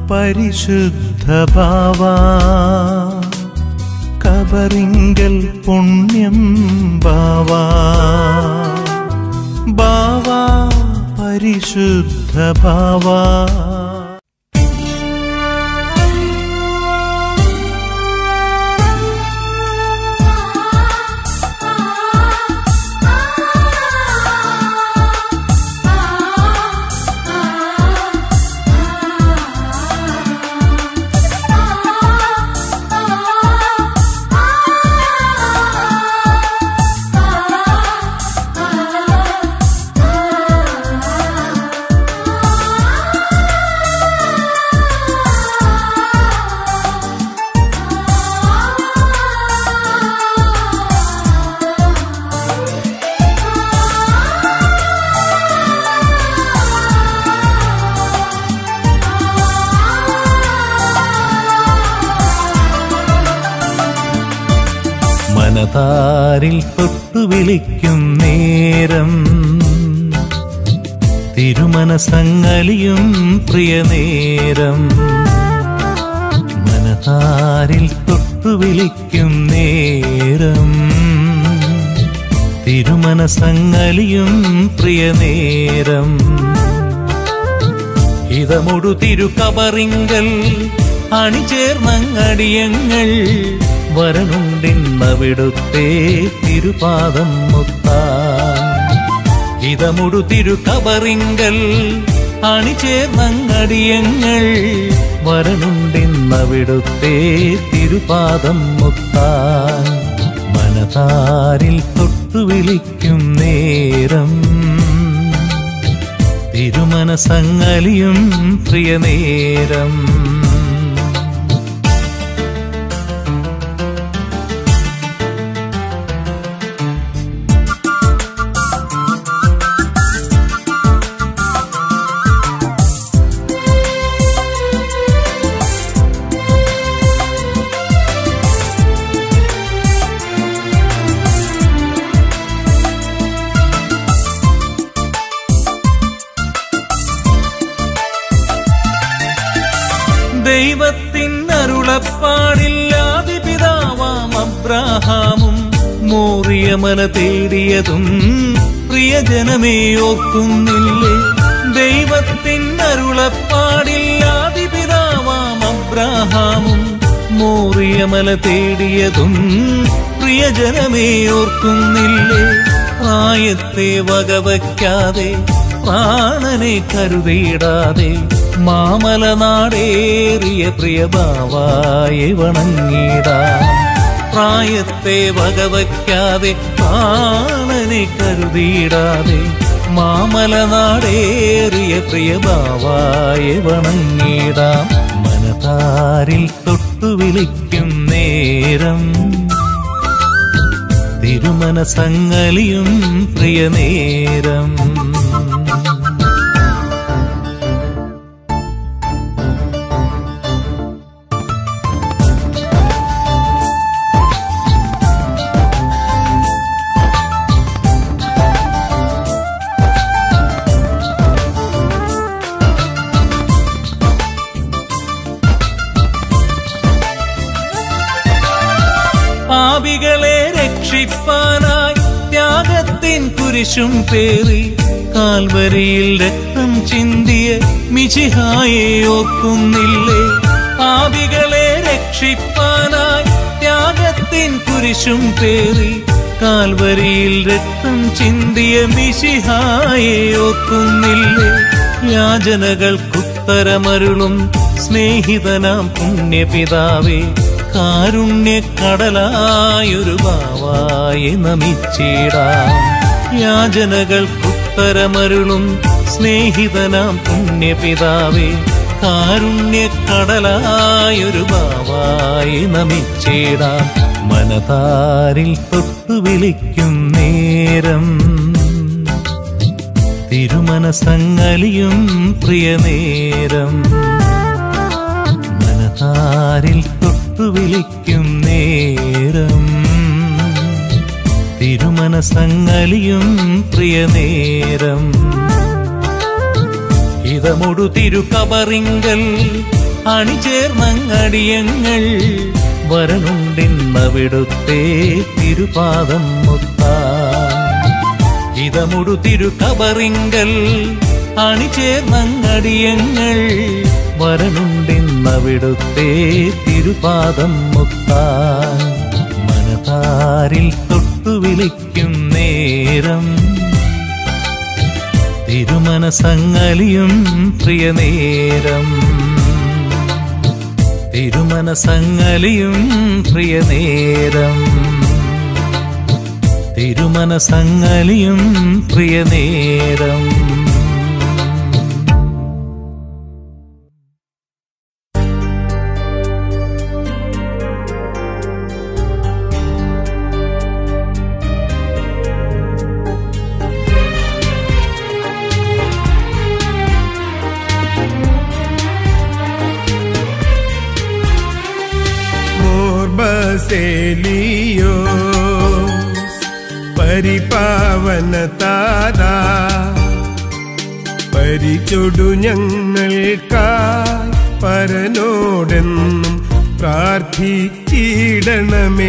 പരിശുദ്ധ ഭാവ കബറിങ്കൽ പുണ്യം ബാവ ബാവ പരിശുദ്ധ ഭാവ മനതാരിൽ തൊട്ടു വിളിക്കും നേരം തിരുമനസങ്ങലിയും പ്രിയ നേരം മനതാരിൽ തൊട്ടു വിളിക്കും നേരം തിരുമനസങ്ങലിയും പ്രിയ നേരം ഇതമൊടു തിരുക്കബറിങ്കൽ അണിചേർന്നങ്ങടിയങ്ങൾ വരനുണ്ടിന്നവിടുത്തെ തിരുപാദം മുത്താൻ ഇതമുടു തിരുക്കബറിങ്കൽ അണിചേർന്നങ്ങടിയങ്ങൾ വരനുണ്ടിന്നവിടുത്തെ തിരുപാദം മുത്താൻ മനതാരിൽ തൊട്ടു വിളിക്കും നേരം തിരുമനസങ്ങലിയും പ്രിയ നേരം ദൈവത്തിൻ അരുളപ്പാടില്ലാതി പിതാവാം അബ്രാഹാമും മോറിയമല തേടിയതും പ്രിയജനമേ ഓർക്കുന്നില്ലേ ദൈവത്തിൻ അരുളപ്പാടില്ലാതി പിതാവാം അബ്രാഹാമും മോറിയമല തേടിയതും പ്രിയജനമേ ഓർക്കുന്നില്ലേ പ്രായത്തെ വകവയ്ക്കാതെ പ്രാണനെ കരുതിയിടാതെ മാമല നാടേറിയ പ്രിയഭാവായെ വണങ്ങിടാം പ്രായത്തെ വകവയ്ക്കാതെ പ്രാണനെ കരുതിയിടാതെ മാമല നാടേറിയ പ്രിയഭാവായെ വണങ്ങിടാം മനതാരിൽ തൊട്ടു വിളിക്കും നേരം തിരുമനസങ്ങലിയും പ്രിയ നേരം പാപികളെ രക്ഷിപ്പാനായി ത്യാഗത്തിൻ കുരിശും പേറി കാൽവരിയിൽ രക്തം ചിന്തിയ മിചിഹായെ ഓർക്കുന്നില്ലേ പാപികളെ രക്ഷിപ്പാനായി ത്യാഗത്തിൻ കുരിശും പേറി കാൽവരിയിൽ രക്തം ചിന്തിയ മിശിഹായെ ഓർക്കുന്നില്ലേ യാചനകൾക്കുത്തരമരുളും സ്നേഹിതനാം പുണ്യപിതാവേ കാരുണ്യക്കടലായൊരു ബാവായി നമിച്ചിടാം യാചനകൾക്കുത്തരമരുളും സ്നേഹിതനാം പുണ്യപിതാവേ കാരുണ്യക്കടലായൊരു ബാവായി നമിച്ചിടാം മനതാരിൽ തൊട്ടു വിളിക്കും നേരം തിരുമനസങ്ങലിയും പ്രിയ നേരം മനതാരിൽ തൊട്ടു വിളിക്കും നേരം തിരുമനസങ്ങലിയും പ്രിയ നേരം ഇതമൊടു തിരുക്കബറിങ്കൽ അണിചേർന്നങ്ങടിയങ്ങൾ വരനുണ്ടിന്നവിടുത്തെ തിരുപാദം മുത്താൻ ഇതമുടു തിരുകബറിങ്കൽ അണിചേർന്നങ്ങടിയങ്ങൾ വരനുണ്ടിന്നവിടുത്തെ തിരുപാദം മുത്താൻ മനതാരിൽ തൊട്ടു വിളിക്കും നേരം തിരുമനസങ്ങലിയും പ്രിയനേരം തിരുമനസങ്ങലിയും പ്രിയനേരം തിരുമനസങ്ങലിയും പ്രിയനേരം മോർബസേലിയോ പരിപാവന താരാ പരിചൊടു ഞങ്ങൾക്കായി പരനോടെന്നും പ്രാർത്ഥിച്ചിടണമേ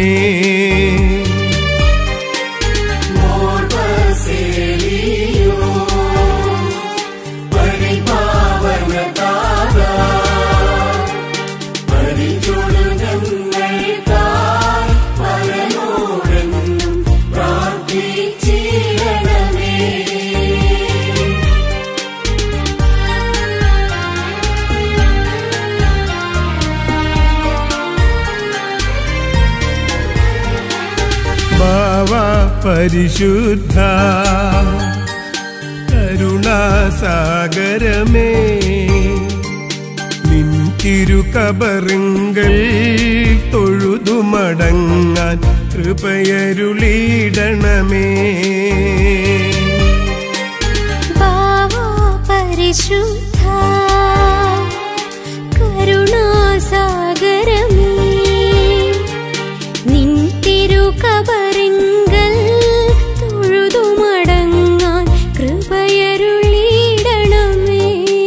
ഭാവ പരിശുദ്ധ കരുണാസാഗരമേ നിൻ തിരുകബറിങ്കൽ തൊഴുതുമടങ്ങാൻ കൃപയരുളിടണമേ ബാവാ പരിശുദ്ധ കരുണാസാഗരമേ നിൻ തിരുകബറിങ്കൽ തൊഴുതുമടങ്ങാൻ കൃപയരുളിടണമേ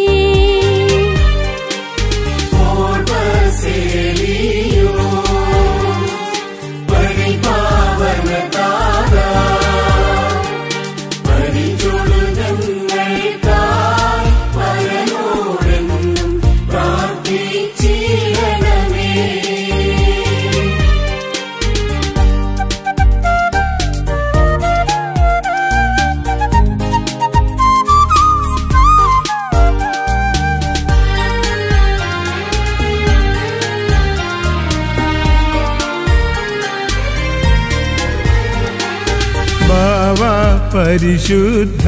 ഭാവ പരിശുദ്ധ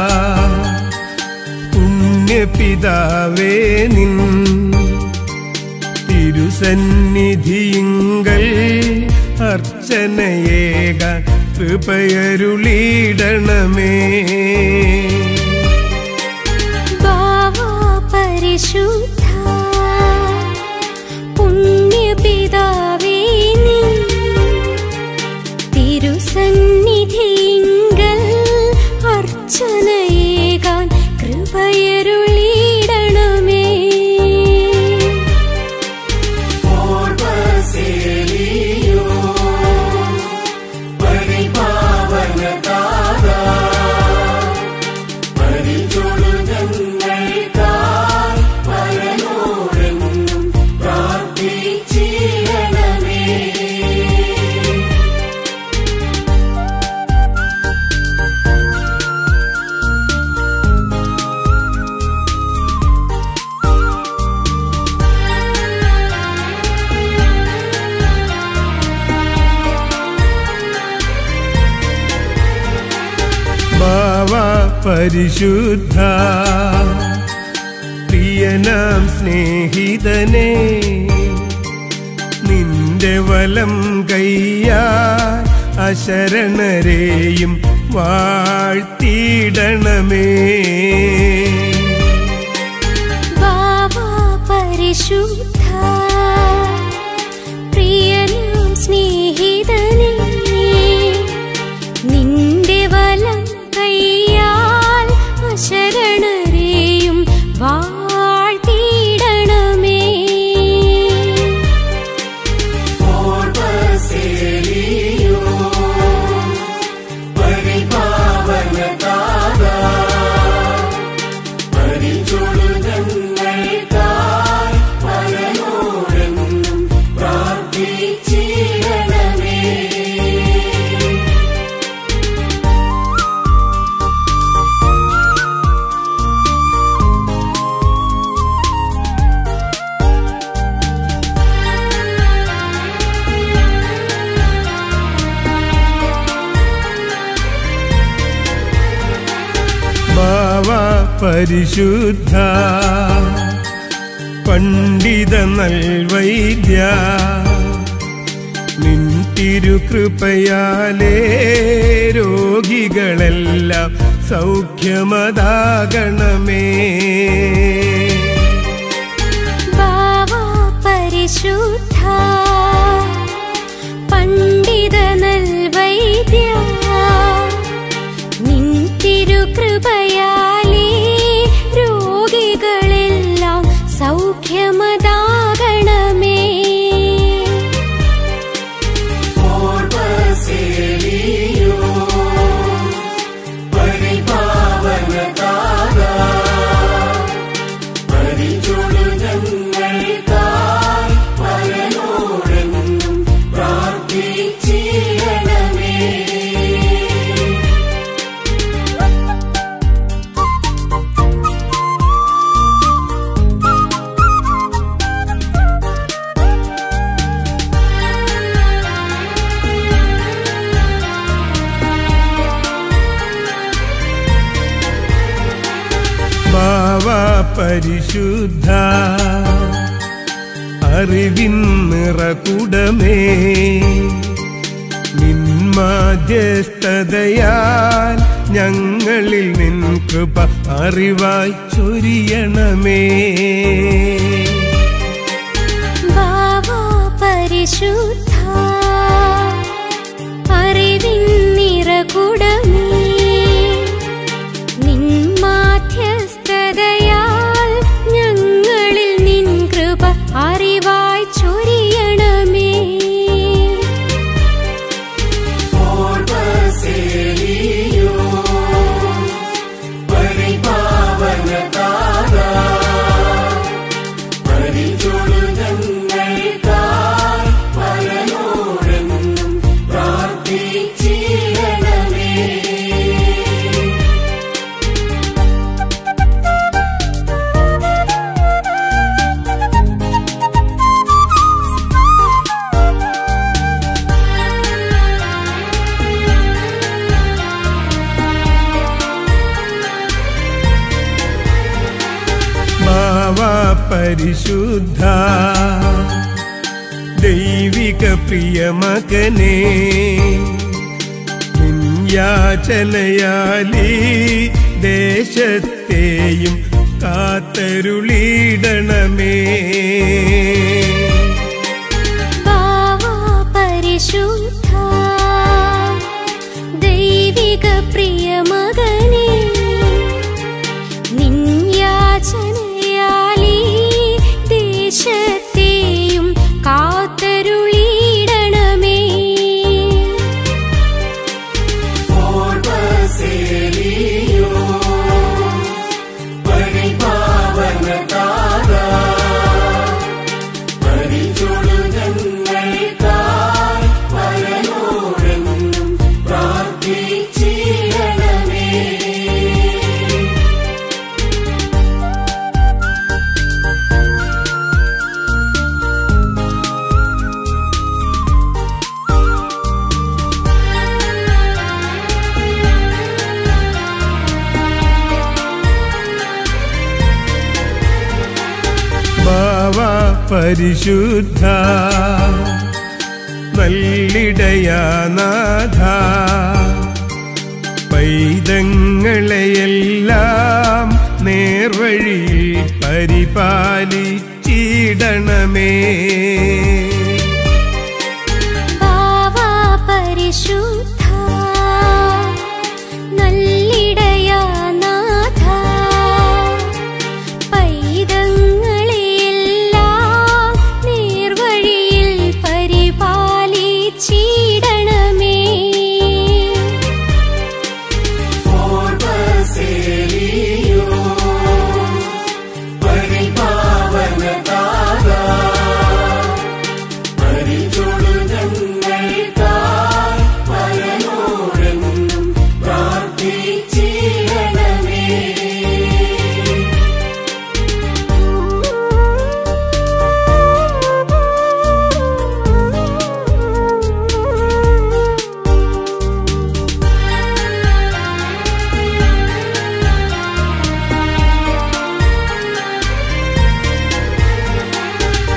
പുണ്യപിതാവേ നിൻ തിരുസന്നിധിയിങ്കൽ അർച്ചനയേക കൃപയരുളിടണമേ ബാവാ പരിശുദ്ധ പുണ്യപിതാവേ നീ തിരുസന്നിധിങ്കൽ അർച്ചനയേകാൻ കൃപയരുളിടണമേ ഭാവ പരിശുദ്ധ പ്രിയനാം സ്നേഹിതനെ നിന്റെ വലം കയ്യാ അശരണരെയും വാഴ്ത്തിയിടണമേ ബാവാ പരിശുദ്ധ പ്രിയനാം സ്നേഹിതനേ നിന്റെ വലം കൈയാൽ അശരണരെയും വാഴ്ത്തിയിടണമേ പരിശുദ്ധ പണ്ഡിത നൽവൈദ്യ നിൻ തിരുകൃപയാലേ രോഗികളെല്ലാം സൗഖ്യമതാകണമേ ബാവാ പരിശുദ്ധ പണ്ഡിത നൽവൈദ്യ നിൻ തിരുകൃപയാലേ രോഗികളെല്ലാം സൗഖ്യമതാകണമേ ഭാവ പരിശുദ്ധ അറിവിൻ നിറകുടമേ നിന്മാധ്യസ്ഥതയാൽ ഞങ്ങളിൽ നിൻ കൃപ അറിവായി ചൊരിയണമേ ബാവാ പരിശുദ്ധ അറിവിൻ നിറകുടമേ നിൻ മാധ്യസ്ഥതയാൽ ഞങ്ങളിൽ നിൻ കൃപ അറിവായി ചൊരിയണമേ ഭാവ പരിശുദ്ധ ദൈവിക പ്രിയ മകനെ യാചനയാലി ദേശത്തെയും കാത്തരുളിടണമേ ബാവാ പരിശുദ്ധ ദൈവിക പ്രിയ മകനെ നിൻ യാചനയാലീ ദേശത്തെയും കാത്തരുളിയിടണമേ ഭാവ പരിശുദ്ധ നല്ലിടയാനാഥ പൈതങ്ങളെയെല്ലാം നേർവഴിയിൽ പരിപാലിച്ചിടണമേ ബാവാ പരിശുദ്ധ നല്ലിടയാനാഥ പൈതങ്ങളെയെല്ലാം നേർവഴിയിൽ പരിപാലിച്ചിടണമേ പരിചൊടു ഞങ്ങൾക്കായി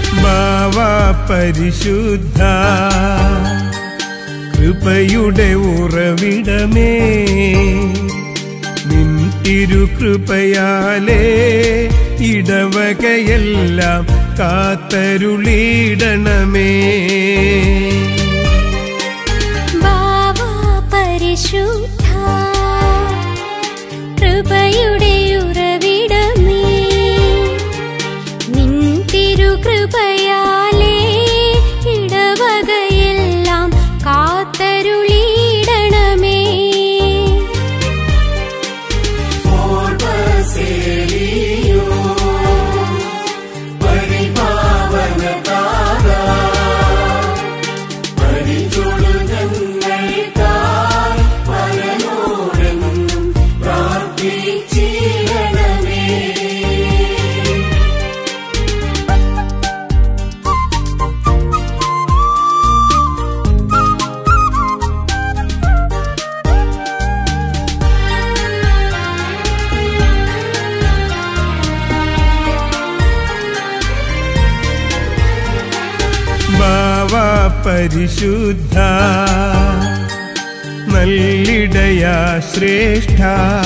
ബാവാ പരിശുദ്ധ കൃപയുടെ ഉറവിടമേ നിൻ തിരുകൃപയാലേ ഇടവകയെല്ലാം കാത്തരുളിയിടണമേ ബാവാ പരിശുദ്ധ കൃപയുടെ ഉറവിടമേ നിൻ തിരുകൃപയാലേ ഇടവകയെല്ലാം കാത്തരുളിയിടണമേ ബാവാ പരിശുദ്ധ നല്ലിടയാ ശ്രേഷ്ഠ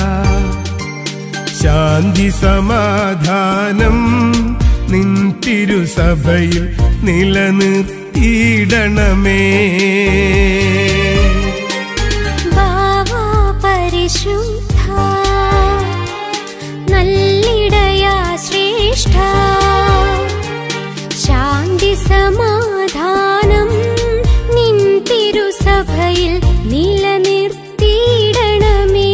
ശാന്തി സമാധാനം നിൻ തിരുസഭയിൽ നിലനിർത്തിയിടണമേ ബാവാ പരിശുദ്ധ നല്ലിടയാ ശ്രേഷ്ഠ ശാന്തി സമാധാനം നിൻ തിരുസഭയിൽ നിലനിർത്തിയിടണമേ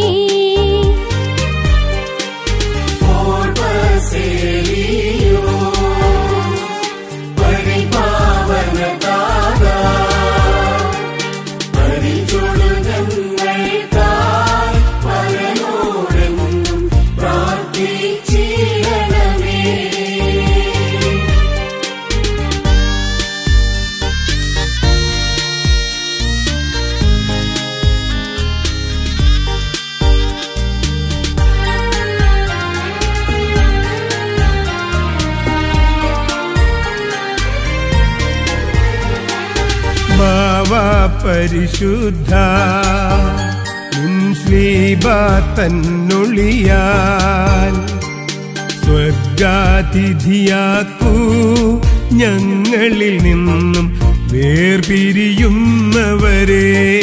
ബാവാ പരിശുദ്ധ നിൻ സ്ലീബ തന്നൊളിയാൽ സ്വർഗാതിഥിയാക്കൂ ഞങ്ങളിൽ നിന്നും വേർപിരിയുന്നവരെ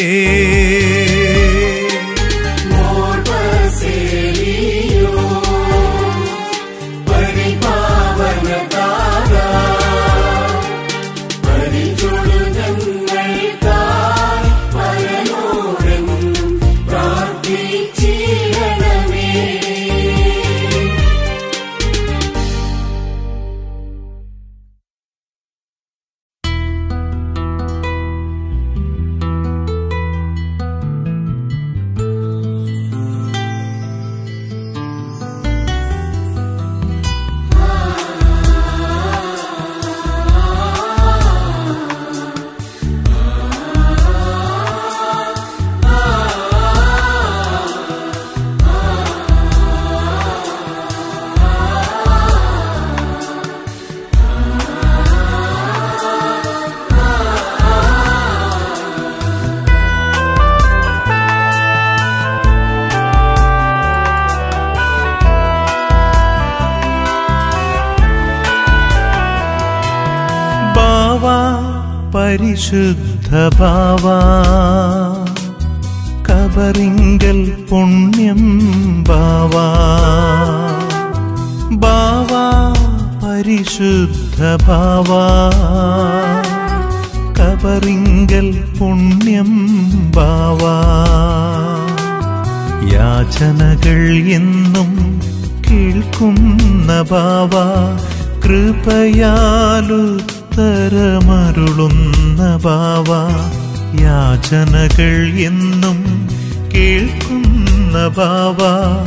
ബാവാ പരിശുദ്ധ ബാവാ കബറിങ്കൽ പുണ്യം ബാവാ ബാവാ പരിശുദ്ധ ബാവാ കബറിങ്കൽ പുണ്യം ബാവാ യാചനകൾ എന്നും കേൾക്കുന്ന ബാവ കൃപയാലുത്തരമരുളുന്ന ബാവ യാചനകൾ എന്നും കേൾക്കുന്ന ബാവ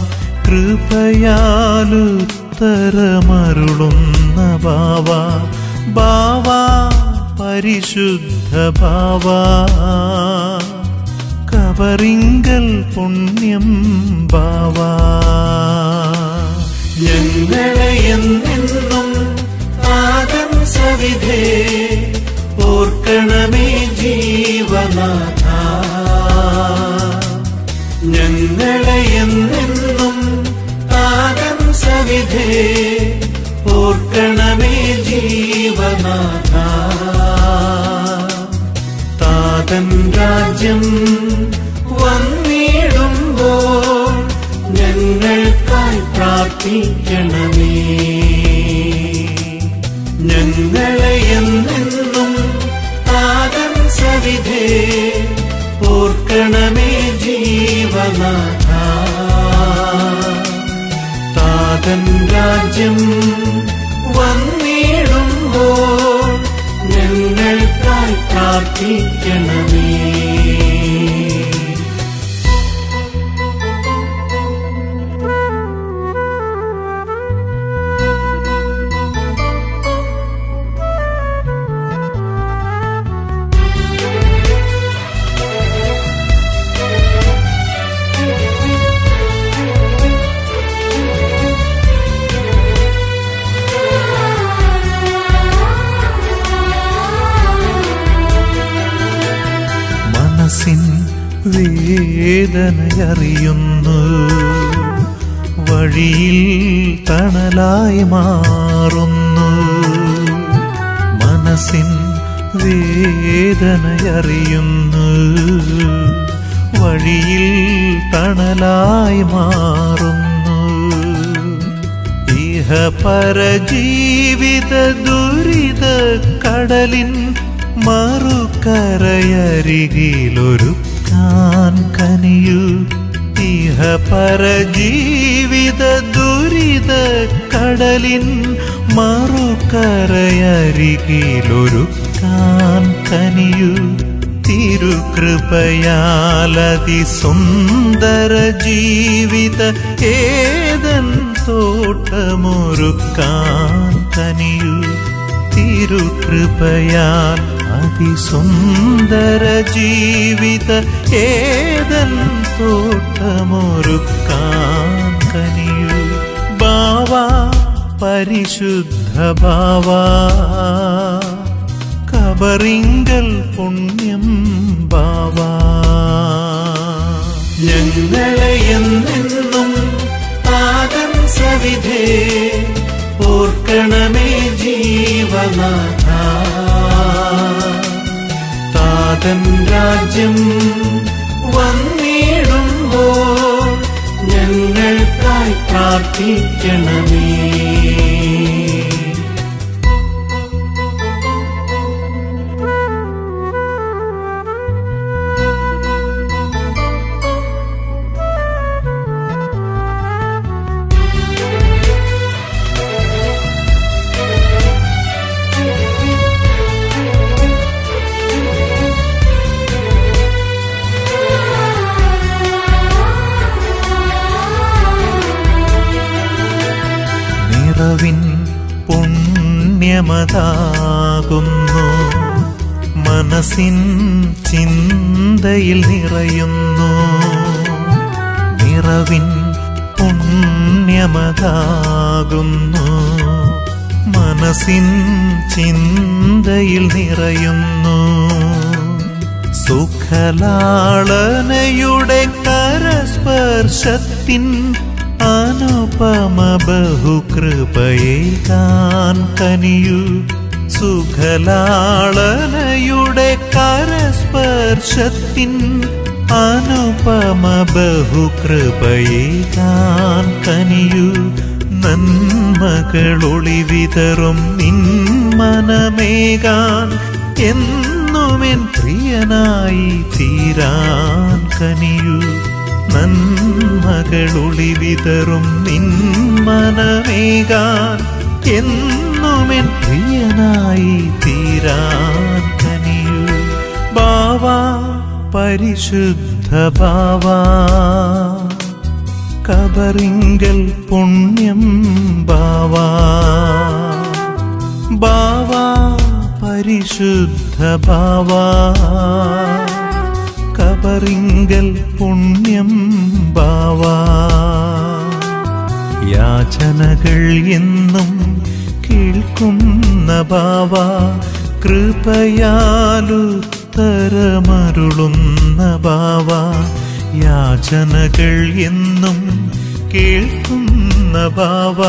കൃപയാലുത്തരമരുളുന്ന ബാവ ബാവ പരിശുദ്ധ ബാവ കബറിങ്കൽ പുണ്യം ബാവാ ഞങ്ങളെ എന്നെന്നും ആദം സഭ സവിധേ ഓർക്കണമേ ജീവനാഥ ഞങ്ങളെ എന്നെന്നും താതൻ സവിധേ ഓർക്കണമേ ജീവനാഥ താതൻ രാജ്യം വന്നിടുമ്പോൾ ഞങ്ങൾക്കായി പ്രാർത്ഥിക്കണമേ ഞങ്ങളെ എന്നെന്നും താതൻ സവിധേ ഓർക്കണമേ ജീവനാഥ താതൻ രാജ്യം വന്നിടുമ്പോൾ ഞങ്ങൾക്കായി പ്രാർത്ഥിക്കണമേ മനസ്സിൻ വേദനയറിയുന്നു വഴിയിൽ തണലായി മാറുന്നു മനസ്സിൻ വേദനയറിയുന്നു വഴിയിൽ തണലായി മാറുന്നു ഇഹ പരജീവിത ദുരിത കടലിൻ മറുകരയരികിലൊരുക്കാൻ കനിയു ഇഹ പരജീവിത ദുരിത കടലിൻ മറുകരയരികിലൊരുക്കാൻ കനിയു തിരുകൃപയാലതി സുന്ദര ജീവിത ഏതൻ തോട്ടമൊരുക്കാൻ കനിയു തിരുകൃപയാൽ അതിസുന്ദര ജീവിത ഏതൻ തോട്ടമൊരുക്കാൻ കനിയു ബാവാ പരിശുദ്ധ ബാവാ കബറിങ്കൽ പുണ്യം ബാവാ ഞങ്ങളെ എന്നെന്നും താതൻ സവിധേ ഓർക്കണമേ ജീവനാഥ താതൻ രാജ്യം വന്നിടുമ്പോൾ ഞങ്ങൾക്കായി പ്രാർത്ഥിക്കണമേ നിറവിൻ പുണ്യമതാകുന്നു മനസ്സിൻ ചിന്തയിൽ നിറയുന്നു നിറവിൻ പുണ്യമതാകുന്നു മനസ്സിൻ ചിന്തയിൽ നിറയുന്നു സുഖലാളനയുടെ കരസ്പർശത്തിൻ അനുപമ ബഹുകൃപയേകാൻ കനിയു സുഖലാളനയുടെ കരസ്പർശത്തിൻ അനുപമ ബഹുകൃപയേകാൻ കനിയു നന്മകളൊളിവിതറും നിന്മനമേകാൻ എന്നുമെൻ പ്രിയനായി തീരാൻ കനിയു നന്മകളൊളിവിതറും നിന്മനമേകാൻ എന്നുമെൻ പ്രിയനായി തീരാൻ കനിയു ബാവാ പരിശുദ്ധ ബാവാ കബറിങ്കൽ പുണ്യം ബാവാ ബാവാ പരിശുദ്ധ ബാവാ കബറിങ്കൽ പുണ്യം ബാവാ യാചനകൾ എന്നും കേൾക്കും കേൾക്കുന്ന ബാവ കൃപയാലുത്തരമരുളുന്ന ബാവ യാചനകൾ എന്നും കേൾക്കുന്ന ബാവ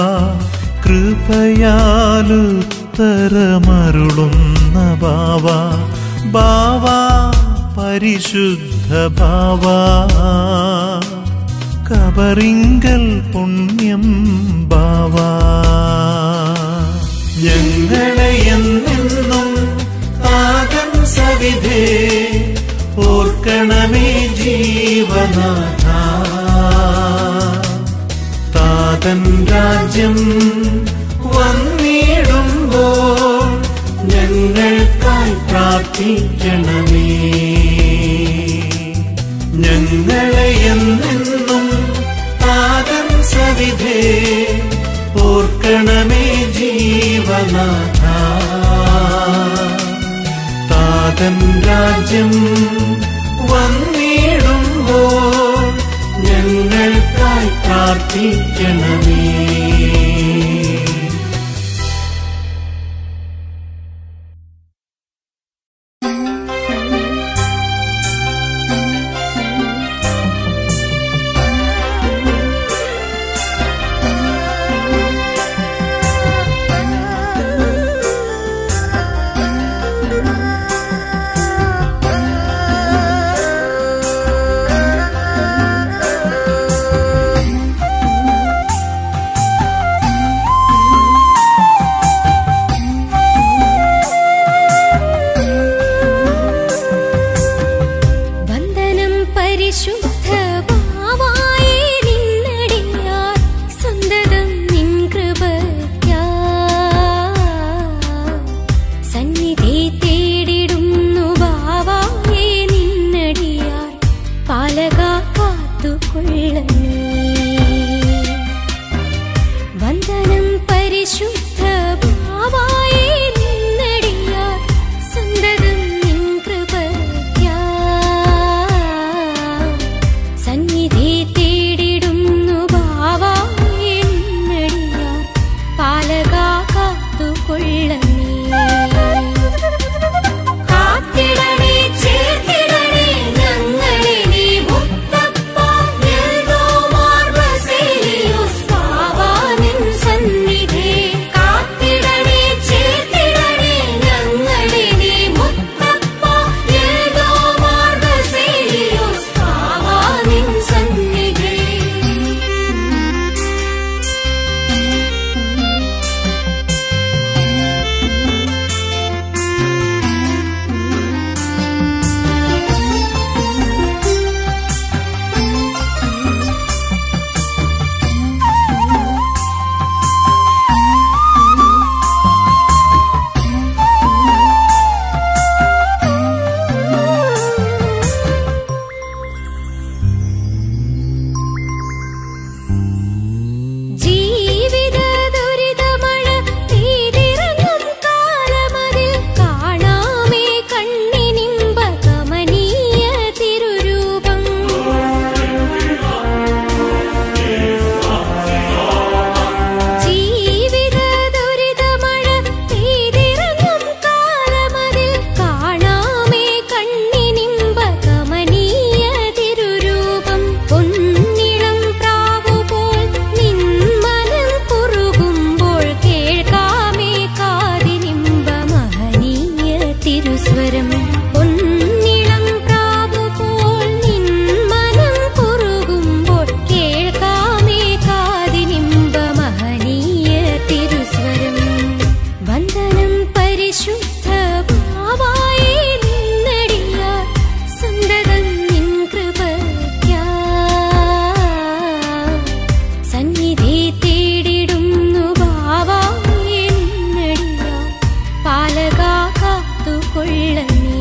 കൃപയാലുത്തരമരുളുന്ന ബാവ ബാവ പരിശുദ്ധ ബാവ കബറിങ്കൽ പുണ്യം ബാവാ ഞങ്ങളെ എന്നെന്നും താതൻ സവിധേ ഓർക്കണമേ ജീവനാഥ താതൻ രാജ്യം വന്നിടുമ്പോൾ ഞങ്ങൾക്കായി പ്രാർത്ഥിക്കണമേ ഞങ്ങളെ എന്നെന്നും താതൻ സവിധേ ഓർക്കണമേ ജീവനാഥ താതൻ രാജ്യം വന്നിടുമ്പോൾ ഞങ്ങൾക്കായി പ്രാർത്ഥിക്കണമേ വന്ദനം പരിശുദ്ധ ഭാവായേ നിന്നടിയാർ സന്തതം നിൻ കൃപയ്ക്കാ സന്നിധി തേടിടുന്നു ഭാവായേ നിന്നടിയാർ പാലക കാത്തുകൊള്ളണേ വന്ദനം പരിശുദ്ധ ഭാവായേ നിന്നടിയാർ സന്തതം നിൻ കൃപയ്ക്കാ സന്നിധി തേടിടുന്നു ഭാവായേ നിന്നടിയാർ പാലക കാത്തുകൊള്ളണേ കാത്തിടണേ ചേർത്തിടണേ ഞങ്ങളെ നീ മുത്തപ്പ എൽദോ മാർബസേലിയോസ് പാവാനിൻ സന്നിധി കാത്തിടണേ ചേർത്തിടണേ ഞങ്ങളെ നീ മുത്തപ്പ എൽദോ മാർബസേലിയോസ് പാവാനിൻ സന്നിധി ജീവിത ദുരിതമഴ പെയ്തിറങ്ങും കാലമതിൽ കാണാമേ കണ്ണിനിമ്പ കമനീയ തിരുരൂപം ജീവിത ദുരിതമഴ പെയ്തിറങ്ങും കാലമതിൽ കാണാമേ കണ്ണിനിമ്പ കമനീയ തിരുരൂപം പൊന്നിളം പ്രാവുപോൽ നിൻ മനം കുറുകുമ്പോൾ കേൾക്കാമേ കാതിനിമ്പ മഹനീയ തിരുസ്വരം പൊന്നിളം പ്രാവുപോൽ നിൻ മനം കുറുകുമ്പോൾ കേൾക്കാമേ കാതിനിമ്പ മഹനീയ തിരുസ്വരം വന്ദനം പരിശുദ്ധ ഭാവായേ നിന്നടിയാർ സന്തതം നിൻ കൃപയ്ക്കാ സന്നിധി തേടിടുന്നു ഭാവായേ നിന്നടിയാർ പാലക കാത്തുകൊള്ളണേ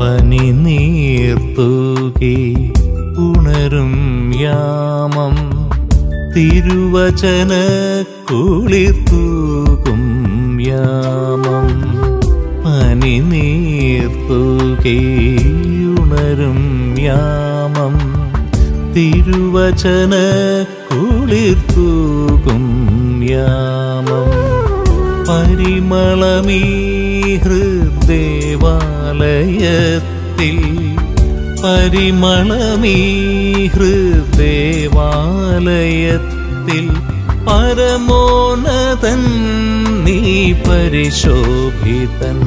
പനി നീർത്തൂകി ഉണരും യാമം തിരുവചന കുളിർത്തൂകും യാമം പനി നീർത്തൂകി ഉണരും യാമം തിരുവചന കുളിർത്തൂകും യാമം പരിമളമീ ഹൃദേവാലയത്തിൽ പരിമളമീ ഹൃദേവാലയത്തിൽ പരമോന്നതൻ നീ പരിശോഭിതൻ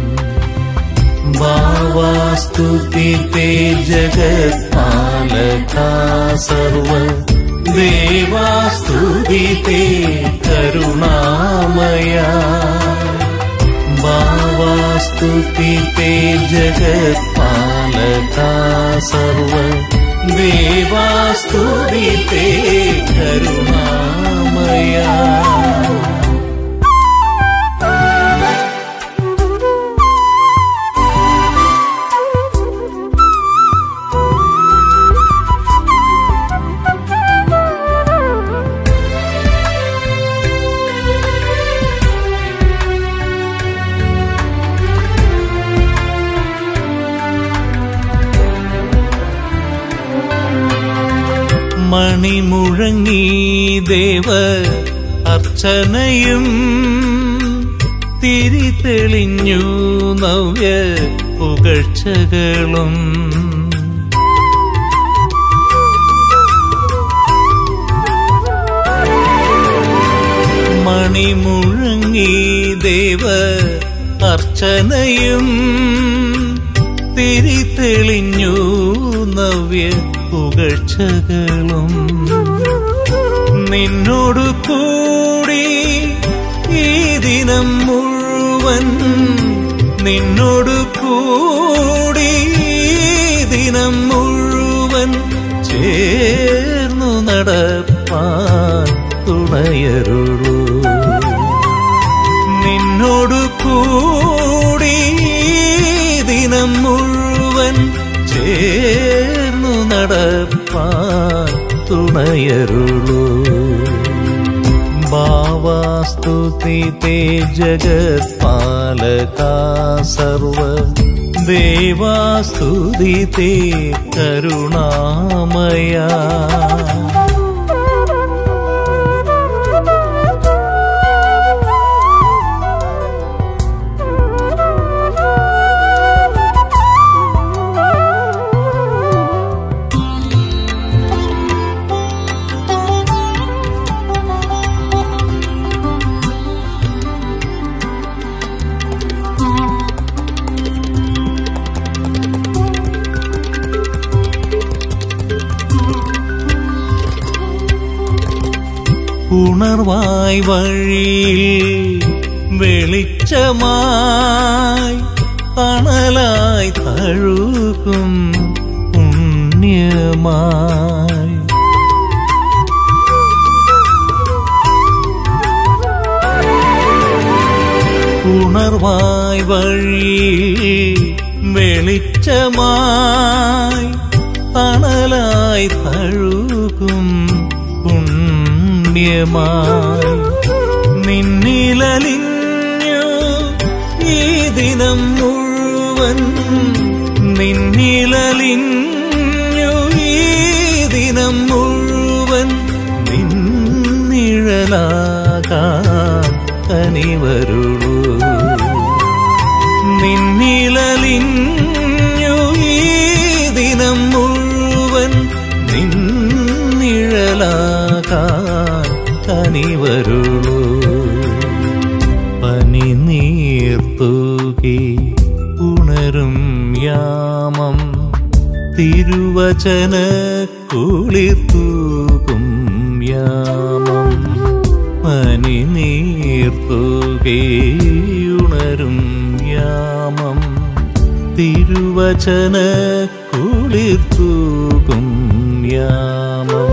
ഭാവാസ്തുതി തേ ജഗത്പാലകാ സർവ ദേവാസ്തുതി തേ കരുണാമയാ ഭാവാസ്തുതി തേ ജഗത്പാലകാ സർവ ദേവാസ്തുതി തേ കരുണാമയാ മണിമുഴങ്ങി ദേവ അർച്ചനയും തിരിതെളിഞ്ഞു നവ്യ പുകഴ്ചകളും മണിമുഴങ്ങി ദേവ അർച്ചനയും തിരിതെളിഞ്ഞു നവ്യ പുകഴ്ചകളും നിന്നോടു കൂടി ഈ ദിനം മുഴുവൻ നിന്നോടു കൂടി ഈ ദിനം മുഴുവൻ ചേർന്നു നടപ്പാൻ തുണയരുളൂ നിന്നോടു കൂടി ഈ ദിനം മുഴുവൻ ചേർന്നു നടപ്പാൻ തുണയരുളൂ ഭാവാസ്തുതി തേ ജഗത്പാലകാ സർവ ദേവാസ്തുതി തേ കരുണാമയാ ഉണർവായി വഴിയിൽ വെളിച്ചമായി തണലായി തഴുകും പുണ്യമായി ഉണർവായി വഴിയിൽ വെളിച്ചമായി തണലായി തഴുകും പുണ്യമായി നിന്നിലലിഞ്ഞു ഈ ദിനം മുഴുവൻ നിന്നിലലിഞ്ഞു ഈ ദിനം മുഴുവൻ നിന്നിഴലാകാൻ കനിവരുളൂ നിന്നിലലിഞ്ഞു ഈ ദിനം മുഴുവൻ നിന്നിഴലാകാൻ കനിവരുളൂ പനി നീർത്തൂകി ഉണരും യാമം തിരുവചന കുളിർത്തൂകും യാമം പനി നീർത്തൂകി ഉണരും യാമം തിരുവചന കുളിർത്തൂകും യാമം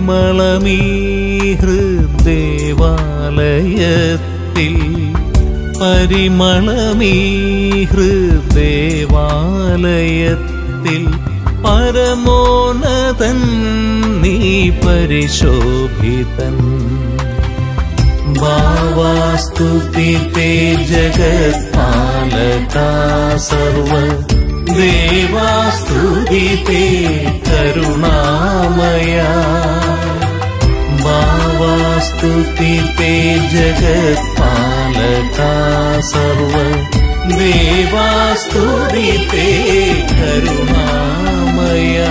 പരിമളമീ ഹൃദേവാലയത്തിൽ പരിമളമീ ഹൃദേവാലയത്തിൽ പരമോന്നതൻ നീ പരിശോഭിതൻ ഭാവാസ്തുതി തേ ജഗത്പാലകാ സർവ ദേവാസ്തുതി തേ കരുണാമയാ ഭാവാസ്തുതി തേ ജഗത്പാലകാ സർവ ദേവാസ്തുതി തേ കരുണാമയാ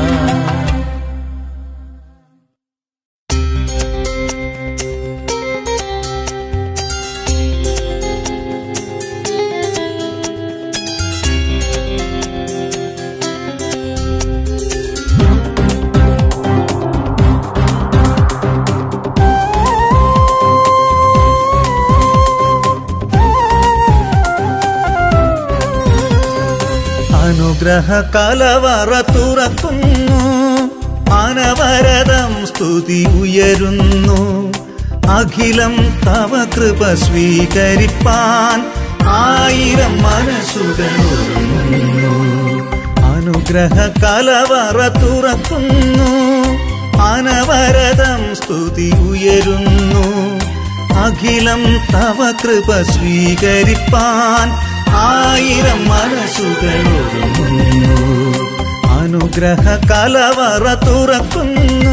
അനുഗ്രഹ കലവറ തുറക്കുന്നു അനവരതം സ്തുതി ഉയരുന്നു അഖിലം തവ കൃപ സ്വീകരിപ്പാൻ ആയിരം മനസ്സുകൾ ഒരുങ്ങുന്നു അനുഗ്രഹ കലവറ തുറക്കുന്നു അനവരതം സ്തുതി ഉയരുന്നു അഖിലം തവ കൃപ സ്വീകരിപ്പാൻ ആയിരം മനസ്സുകൾ ഒരുങ്ങുന്നു അനുഗ്രഹ കലവറ തുറക്കുന്നു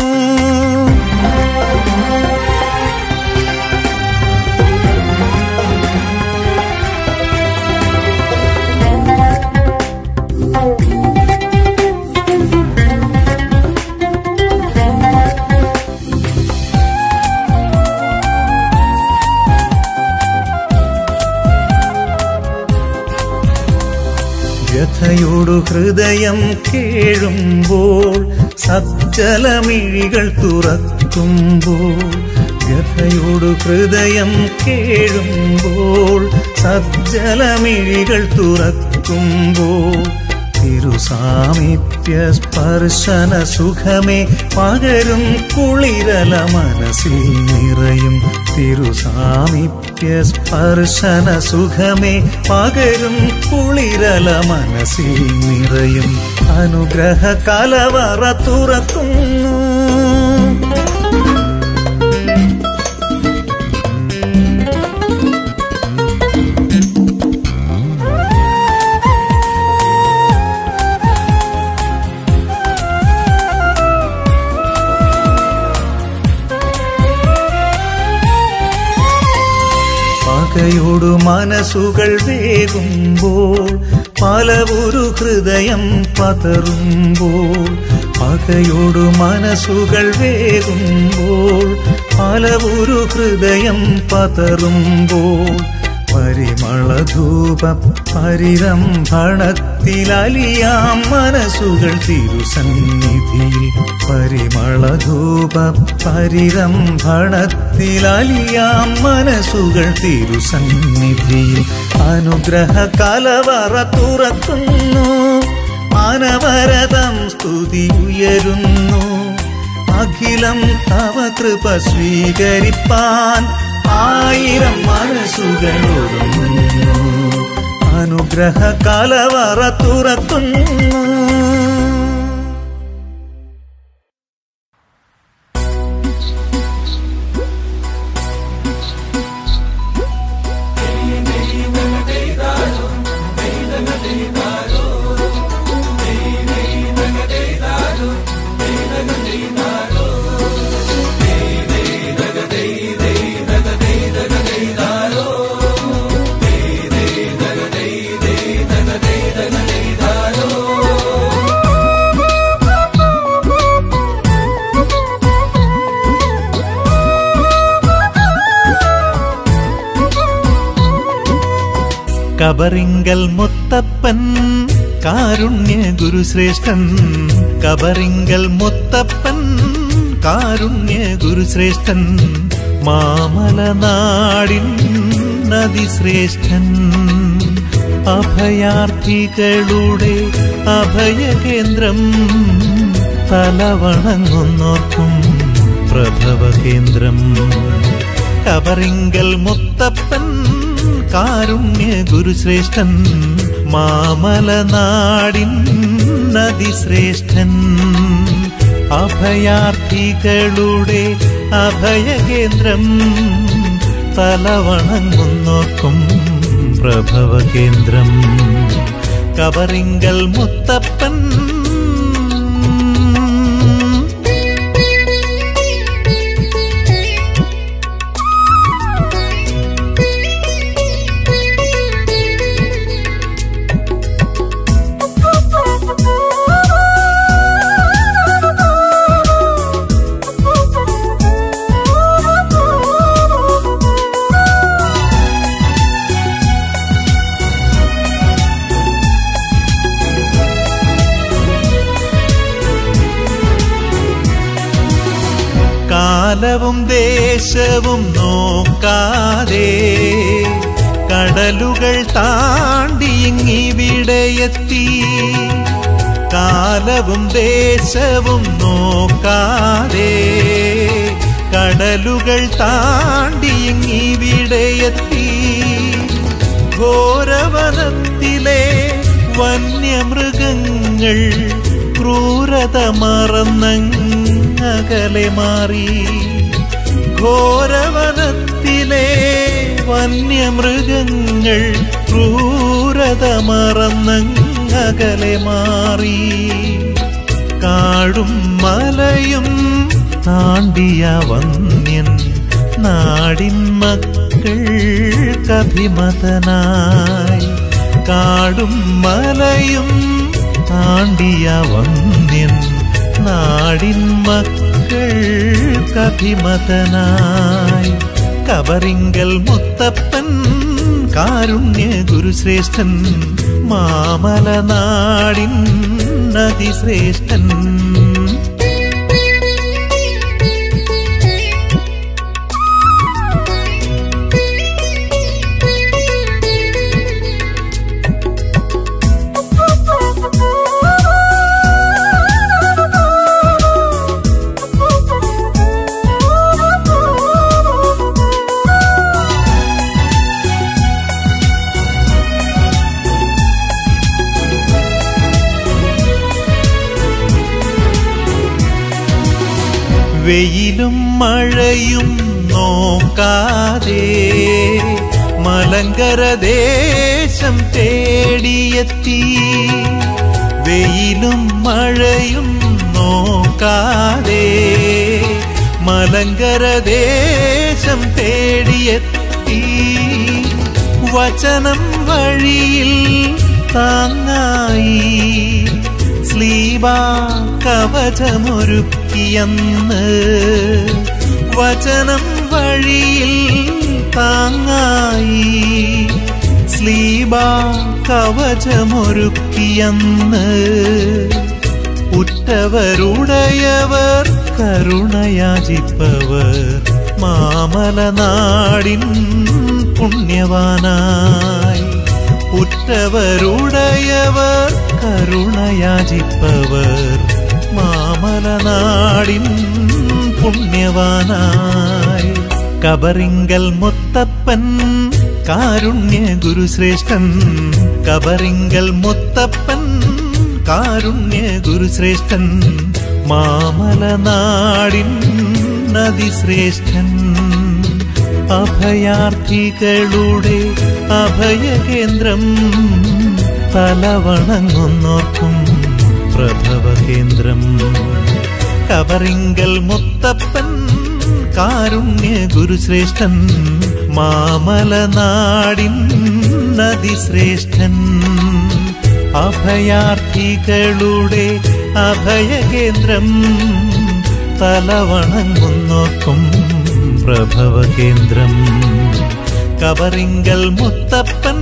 വ്യഥയോടു ഹൃദയം കേഴുമ്പോൾ സജ്ജലമിഴികൾ തുറക്കുമ്പോൾ വ്യഥയോടു ഹൃദയം കേഴുമ്പോൾ സജ്ജലമിഴികൾ തുറക്കുമ്പോൾ തിരുസാമീപ്യ സ്പർശന സുഖമേ പകരും കുളിരല മനസ്സിൽ നിറയും തിരുസാമീപ്യ സ്പർശന സുഖമേ പകരും കുളിരല മനസ്സിൽ നിറയും അനുഗ്രഹ കലവറ തുറക്കുന്നു പകയോടു മനസ്സുകൾ വേകുമ്പോൾ പലവൊരു ഹൃദയം പതറുമ്പോൾ പകയോടു മനസ്സുകൾ വേകുമ്പോൾ പലവൊരു ഹൃദയം പതറുമ്പോൾ പരിമളധൂപ പരിരംഭണത്തിലലിയാം മനസ്സുകൾ തിരുസന്നിധിയിൽ പരിമളധൂപ പരിരംഭണത്തിലലിയാം മനസ്സുകൾ തിരുസന്നിധിയിൽ അനുഗ്രഹ കലവറ തുറക്കുന്നു അനവരതം സ്തുതി ഉയരുന്നു അഖിലം തവ കൃപ സ്വീകരിപ്പാൻ ആയിരം മനസ്സുകൾ ഒരുങ്ങുന്നു അനുഗ്രഹ കലവറ തുറക്കുന്നു കബറിങ്കൽ മുത്തപ്പൻ കാരുണ്യ ഗുരുശ്രേഷ്ഠൻ കബറിങ്കൽ മുത്തപ്പൻ കാരുണ്യ ഗുരുശ്രേഷ്ഠൻ മാമലനാടിൻ നദിശ്രേഷ്ഠൻ അഭയാർത്ഥികളുടെ അഭയകേന്ദ്രം തലവണങ്ങുന്നോർക്കും പ്രഭവകേന്ദ്രം കബറിങ്കൽ മുത്തപ്പൻ കാരുണ്യ ഗുരുശ്രേഷ്ഠൻ മാമലനാടിൻ നദിശ്രേഷ്ഠൻ അഭയാർത്ഥികളുടെ അഭയകേന്ദ്രം തലവണങ്ങുന്നോർക്കും പ്രഭവകേന്ദ്രം കബറിങ്കൽ മുത്തപ്പൻ കാലവും ദേശവും നോക്കാതെ കടലുകൾ താണ്ടി ഇങ്ങിവിടെയെത്തി കാലവും ദേശവും നോക്കാതെ കടലുകൾ താണ്ടി ഇങ്ങിവിടെയെത്തി ഘോരവനത്തിലെ വന്യമൃഗങ്ങൾ ക്രൂരത മറന്നകലെ മാറി ഘോരവനത്തിലെ വന്യമൃഗങ്ങൾ ക്രൂരത മറന്നകലെ മാറി കാടും മലയും താണ്ടിയ വന്യൻ നാടിൻ മക്കൾക്കഭിമതനായി കാടും മലയും താണ്ടിയ വന്യൻ നാടിൻ മക്കൾക്കഭിമതനായി കബറിങ്കൽ മുത്തപ്പൻ കാരുണ്യ ഗുരുശ്രേഷ്ഠൻ മാമലനാടിൻ നദിശ്രേഷ്ഠൻ വെയിലും മഴയും നോക്കാതെ മലങ്കര ദേശം തേടിയെത്തി വെയിലും മഴയും നോക്കാതെ മലങ്കര ദേശം തേടിയെത്തി വചനം വഴിയിൽ താങ്ങായി സ്ലീബ കവചമൊരുക്കിയെന്ന് വചനം വഴിയിൽ താങ്ങായി സ്ലീബ കവചമൊരുക്കിയെന്ന് ഉറ്റവരുടയവർ കരുണയാചിപ്പവർ മാമലനാടിൻ പുണ്യവാനായി ഉറ്റവരുടയവർ കരുണയാചിപ്പവർ മാമലനാടിൻ പുണ്യവാനായി കബറിങ്കൽ മുത്തപ്പൻ കാരുണ്യ ഗുരുശ്രേഷ്ഠൻ കബറിങ്കൽ മുത്തപ്പൻ കാരുണ്യ ഗുരുശ്രേഷ്ഠൻ മാമലനാടിൻ നദിശ്രേഷ്ഠൻ അഭയാർത്ഥികളുടെ അഭയകേന്ദ്രം തലവണങ്ങുന്നോർക്കും പ്രഭവകേന്ദ്രം കബറിങ്കൽ മുത്തപ്പൻ കാരുണ്യ ഗുരുശ്രേഷ്ഠൻ മാമലനാടിൻ നദിശ്രേഷ്ഠൻ അഭയാർത്ഥികളുടെ അഭയകേന്ദ്രം തലവണങ്ങുന്നോർക്കും പ്രഭവകേന്ദ്രം കബറിങ്കൽ മുത്തപ്പൻ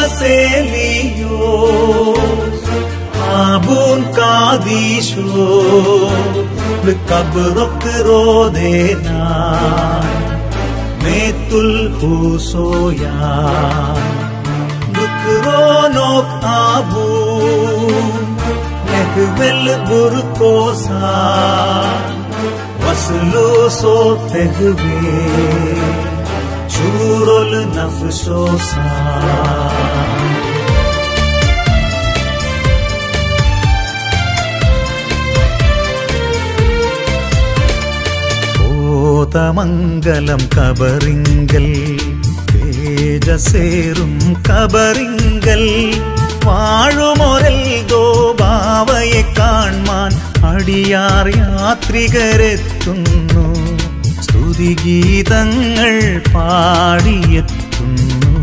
ബസേലിയോ ആബൂൻ കാദീശോ കബറൊക്ക് റോദേനാ മേത്തുൽ ഹൂസോയാ ദുഃഖറോനോക് ആബൂ നെഹ്വെൽ ബുർക്കോസാ വസ്ലോ സോ തെഹ്വേ شورل نفسوسا ഓതമംഗലം കബറിങ്കൽ തേജസേറും കബറിങ്കൽ വാഴുമൊരൽ ഗോപാവയെ കാൺമാൻ അടിയാർ യാത്രികരെത്തുന്നു സ്തുതിഗീതങ്ങൾ പാടിയെത്തുന്നു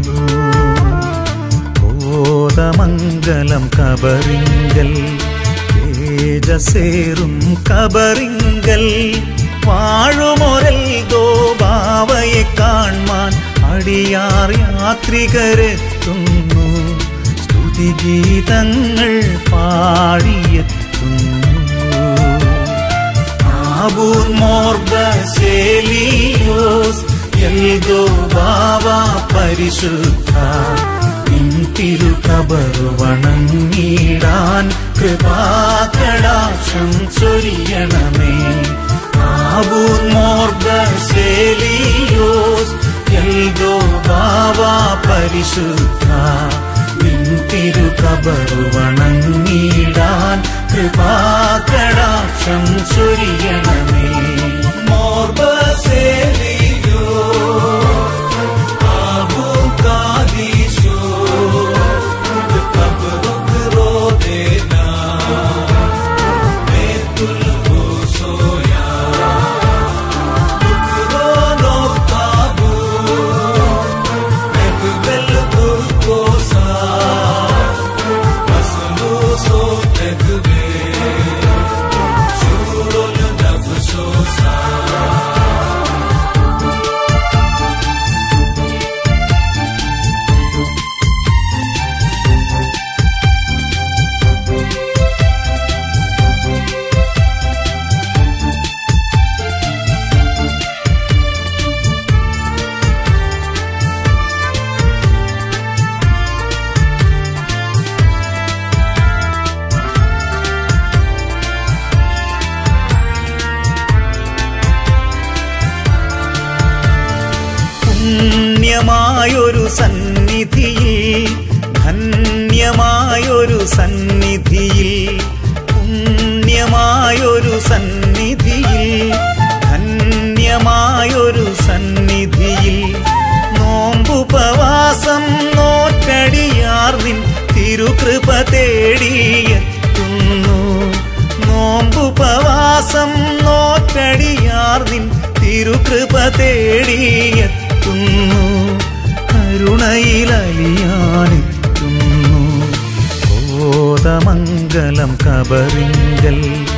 കോതമംഗലം കബറിങ്കൽ തേജസേറും കബറിങ്കൽ വാഴുമൊരൽ ഗോപാവയെ കാൺമാൻ അടിയാർ യാത്രികരെത്തുന്നു സ്തുതിഗീതങ്ങൾ പാടിയെത്തുന്നു ആബൂർ മോർബസേലിയോസ് എൽഗോ ബാവ പരിശുദ്ധ നിൻ തിരുകബറു വണങ്ങിടാൻ കൃപാകടാക്ഷം ചൊരിയണമേ ആബൂർ മോർബസേലിയോസ് എൽഗോ ബാവ പരിശുദ്ധ നിൻ തിരുകബറു വണങ്ങിടാൻ കൃപാകടാക്ഷം ചൊരിയണമേ മോർബസേലിയോ ആബൂ കാദീശോ കബറുക്ക് റോദേനാ മേത്തുൽ ഹൂസോയാ ദുഃഖറോനോ കാബൂ നെഹ്വെൽ ബുർക്കോസാ വസ്ലൂസോ തെഹ്വേ شورل نفسوسا പുണ്യമായൊരു സന്നിധിയിൽ ധന്യമായൊരു സന്നിധിയിൽ പുണ്യമായൊരു സന്നിധിയിൽ ധന്യമായൊരു സന്നിധിയിൽ നോമ്പുപവാസം നോറ്റടിയാർ നിൻ തിരുകൃപ തേടിയെത്തുന്നു നോമ്പുപവാസം നോറ്റടിയാർ നിൻ തിരുകൃപ തേടിയെത്തുന്നു കരുണയിലലിയാനെത്തുന്നു കോതമംഗലം കബറിങ്കൽ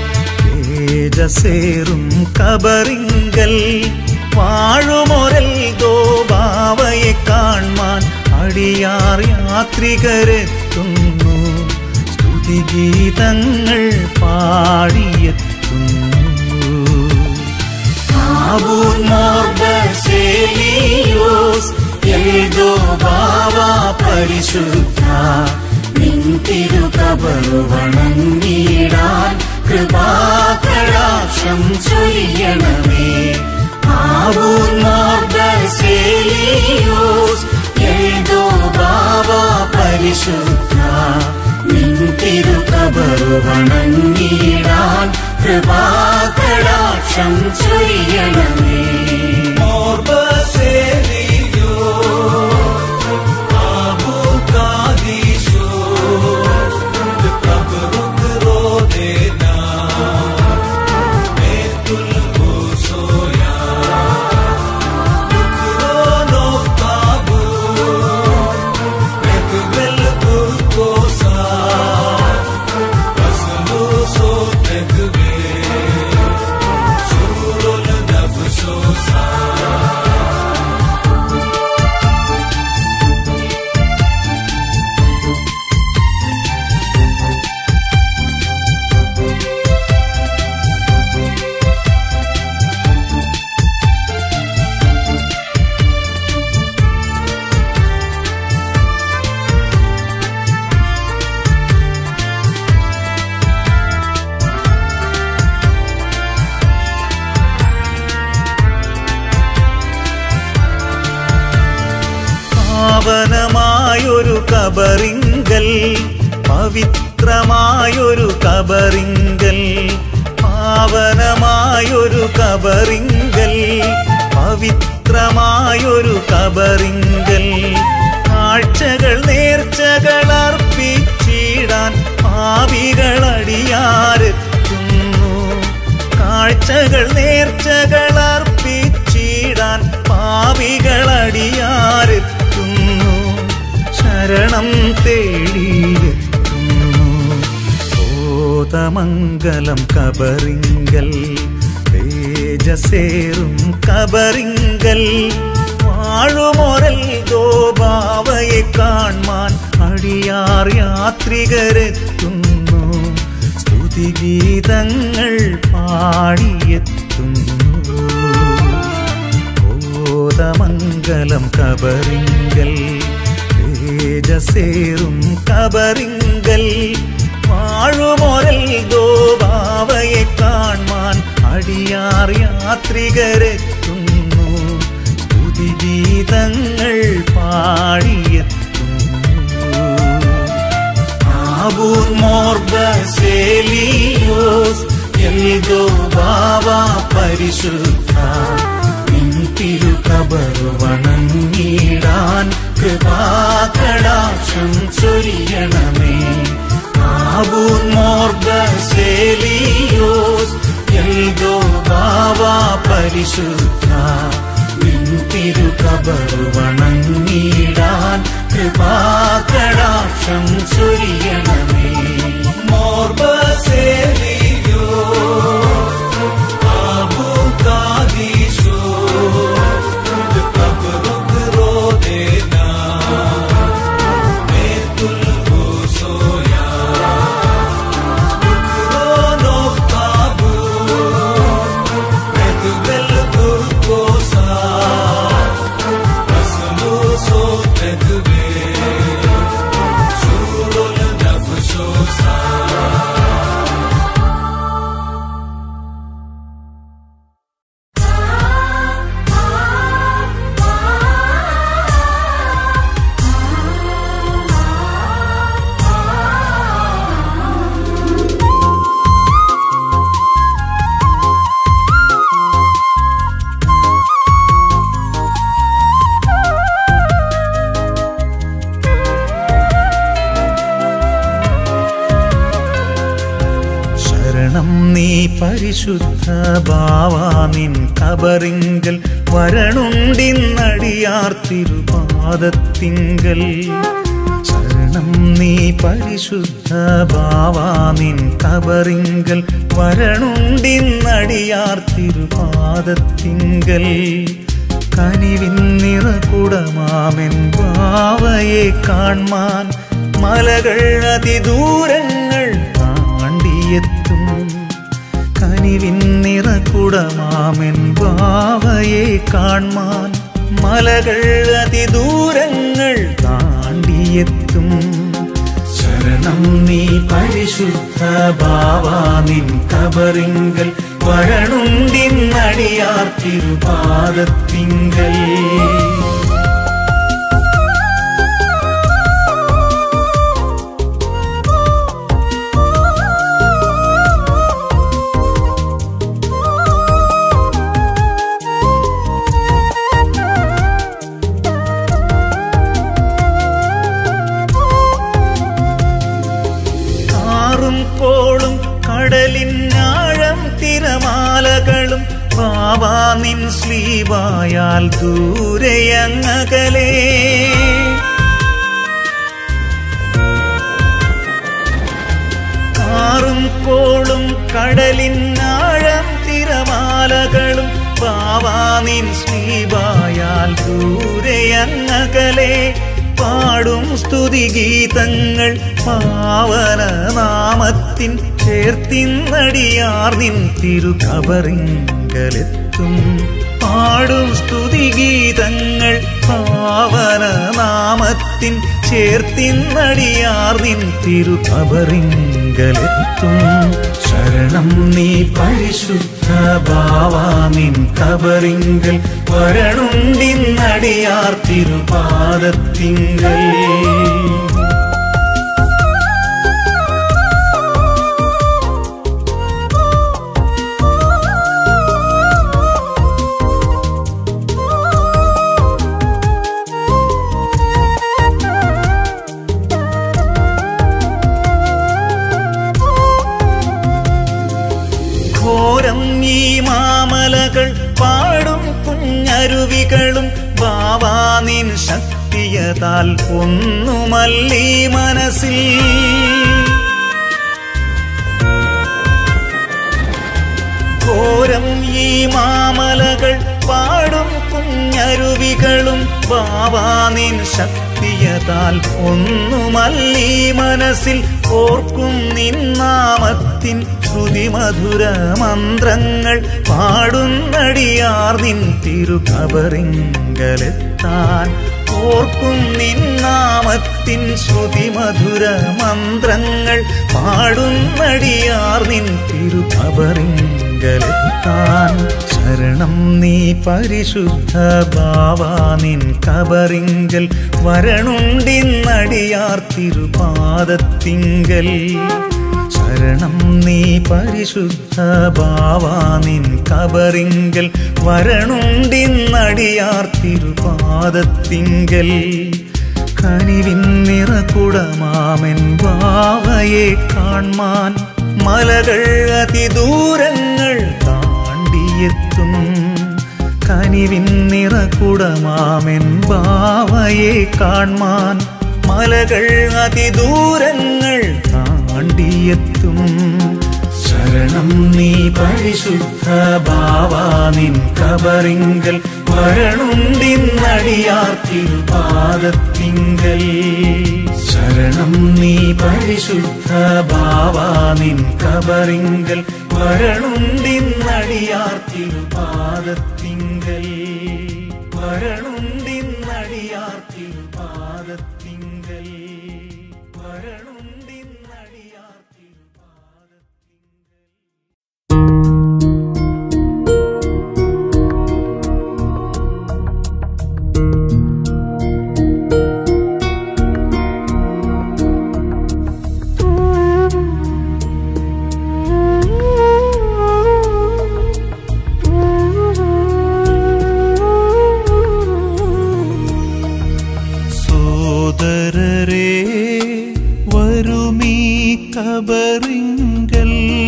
തേജസേറും കബറിങ്കൽ വാഴുമൊരൽ ഗോപാവയെ കാൺമാൻ അടിയാർ യാത്രികരെത്തുന്നു സ്തുതിഗീതങ്ങൾ പാടിയെത്തുന്നു ആബൂർ മോർബസേലിയോസ് എൽഗോ ബാവ പരിശുദ്ധ നിൻ തിരുകബറു വണങ്ങിടാൻ കൃപാകടാക്ഷം ചൊരിയണമേ ആബൂർ മോർബസേലിയോസ് എൽഗോ ബാവ പരിശുദ്ധ നിൻ തിരുകബറു വണങ്ങിടാൻ കൃപാകടാക്ഷം ചൊരിയണമേ മോർബസേലിയോ ആബൂ കാദീശോ കബറുക്ക് റോദേനാ മേത്തുൽ ഹൂസോയാ ദുഃഖറോനോ കാബൂ നെഹ്വെൽ ബുർക്കോസാ വസ്ലൂസോ തെഹ്വേ شورل نفسوسا പവിത്രമായൊരു കബറിങ്കൽ പവിത്രമായൊരു കബറിങ്കൽ പാവനമായൊരു കബറിങ്കൽ പവിത്രമായൊരു കബറിങ്കൽ കാഴ്ചകൾ നേർച്ചകൾ അർപ്പിച്ചിടാൻ പാവികളടിയാരെത്തുന്നു കാഴ്ചകൾ നേർച്ചകൾ അർപ്പിച്ചിടാൻ പാവികളടിയാരെത്തുന്നു ശരണം തേടിയെത്തുന്നു ഓതമംഗലം കബറിങ്കൽ തേജസേറും കബറിങ്കൽ വാഴുമൊരൽ ഗോപാവയെ കാൺമാൻ അടിയാർ യാത്രികരെത്തുന്നു സ്തുതിഗീതങ്ങൾ പാടിയെത്തുന്നു ഓതമംഗലം കബറിങ്കൽ തേജസേറും കബറിങ്കൽ വാഴുമൊരൽ ഗോപാവയെ കാൺമാൻ അടിയാർ യാത്രികരെത്തുന്നു സ്തുതിഗീതങ്ങൾ പാടിയെത്തുന്നു ആബൂർ മോർബസേലിയോസ് എൽഗോ ബാവ പരിശുദ്ധ നിൻ തിരുകബറു വണങ്ങിടാൻ കൃപാകടാക്ഷം ചൊരിയണമേ ആബൂർ മോർബസേലിയോസ് എൽഗോ ബാവ പരിശുദ്ധ നിൻ തിരുകബറു വണങ്ങിടാൻ കൃപാകടാക്ഷം ചൊരിയണമേ മോർബസേലിയോ ആബുദാദീശോ കബറുക് റോദേനാ മേതുൽ ഹുസോയാ ഉക്രോനോ കാബു മെതുവൽ ബുർകോസാ അസ്ലൂസോ തെഗ്വേ ശൂറുൽ നഫ്സോസാ ശരണം നീ പരിശുദ്ധ ബാവാ നിൻ കബറിങ്കൽ വരണുണ്ടിന്നടിയാർ തിരുപാദത്തിങ്കൽ ശരണം നീ പരിശുദ്ധ ബാവാ നിൻ കബറിങ്കൽ വരണുണ്ടിന്നടിയാർ തിരുപാദത്തിങ്കൽ കനിവിൻ നിറകുടമാമെൻ ബാവയെ കാൺമാൻ മലകൾ അതിദൂരങ്ങൾ താണ്ടിയെത്തും കനിവിൻ നിറകുടമാമെൻ ബാവയെ കാൺമാൻ മലകൾ അതിദൂരങ്ങൾ താണ്ടിയെത്തും ശരണം നീ പരിശുദ്ധ ബാവാ നിൻ കബറിങ്കൽ വരണുണ്ടിന്നടിയാർ തിരുപാദത്തിങ്കൽ കാറും കോളും കടലിനാഴം തിരമാലകളും ബാവാ നിൻ സ്ലീവായാൽ ദൂരെയങ്ങകലേ കാറും കോളും കടലിനാഴം തിരമാലകളും ബാവാ നിൻ സ്ലീവായാൽ ദൂരെയങ്ങകലേ പാടും സ്തുതിഗീതങ്ങൾ പാവന നാമത്തിൻ ചേർത്തിന്നടിയാർ നിൻ തിരുകബറിങ്കലെത്തും പാടും സ്തുതിഗീതങ്ങൾ പാവന നാമത്തിൻ ചേർത്തിന്നടിയാർ നിൻ തിരുകബറിങ്കലെത്തും ശരണം ശരണം നീ പരിശുദ്ധ ഭാവാനിൻ കബറിങ്കൽ വരണുണ്ടിന്നടിയാർ തിരുപാദത്തിങ്കൽ ഘോരം ഈ മാമലകൾ പാടും കുഞ്ഞരുവികളും ബാവാനിൻ ശക്തിയതാൽ ഒന്നുമല്ലീ മനസ്സിൽ ഘോരം ഈ മാമലകൾ പാടും കുഞ്ഞരുവികളും ബാവാനിൻ ശക്തിയതാൽ ഒന്നുമല്ലീ മനസ്സിൽ ഓർക്കും നിന്നാമത്തിൻ ശ്രുതിമധുര മന്ത്രങ്ങൾ പാടുന്നടിയാർ നിൻ തിരുകബറിങ്കലെത്താൻ ഓർക്കും നിന്നാമത്തിൻ ശ്രുതിമധുര മന്ത്രങ്ങൾ പാടുന്നടിയാർ നിൻ തിരുകബറിങ്കലെത്താൻ ശരണം നീ പരിശുദ്ധ ബാവാ നിൻ കബറിങ്കൽ വരണുണ്ടിന്നടിയാർ തിരുപാദത്തിങ്കൽ ശരണം നീ പരിശുദ്ധ ബാവാ നിൻ കബറിങ്കൽ വരണുണ്ടിന്നടിയാർ തിരുപാദത്തിങ്കൽ കനിവിൻ നിറകുടമാമൻ ബാവയെ കാൺമാൻ മലകൾ അതിദൂരങ്ങൾ താണ്ടിയെത്തും കനിവിൻ നിറകുടമാമൻ ബാവയെ കാൺമാൻ മലകൾ അതിദൂരങ്ങൾ താണ്ടിയെത്തും ശരണം നീ പരിശുദ്ധ ബാവാ നിൻ കബറിങ്കൽ വരണുണ്ടിന്നടിയാർ തിരുപാദത്തിങ്കൽ ശരണം നീ പരിശുദ്ധ ബാവാ നിൻ കബറിങ്കൽ വരണുണ്ടിന്നടിയാർ തിരുപാദത്തിങ്കൽ വരണുണ്ടിന്നടിയാർ തിരുപാദത്തിങ്കൽ വരണുണ്ടിന്നടിയാർ തിരുപാദത്തിങ്കൽ സോദരരെ വരുമീ കബറിങ്കൽ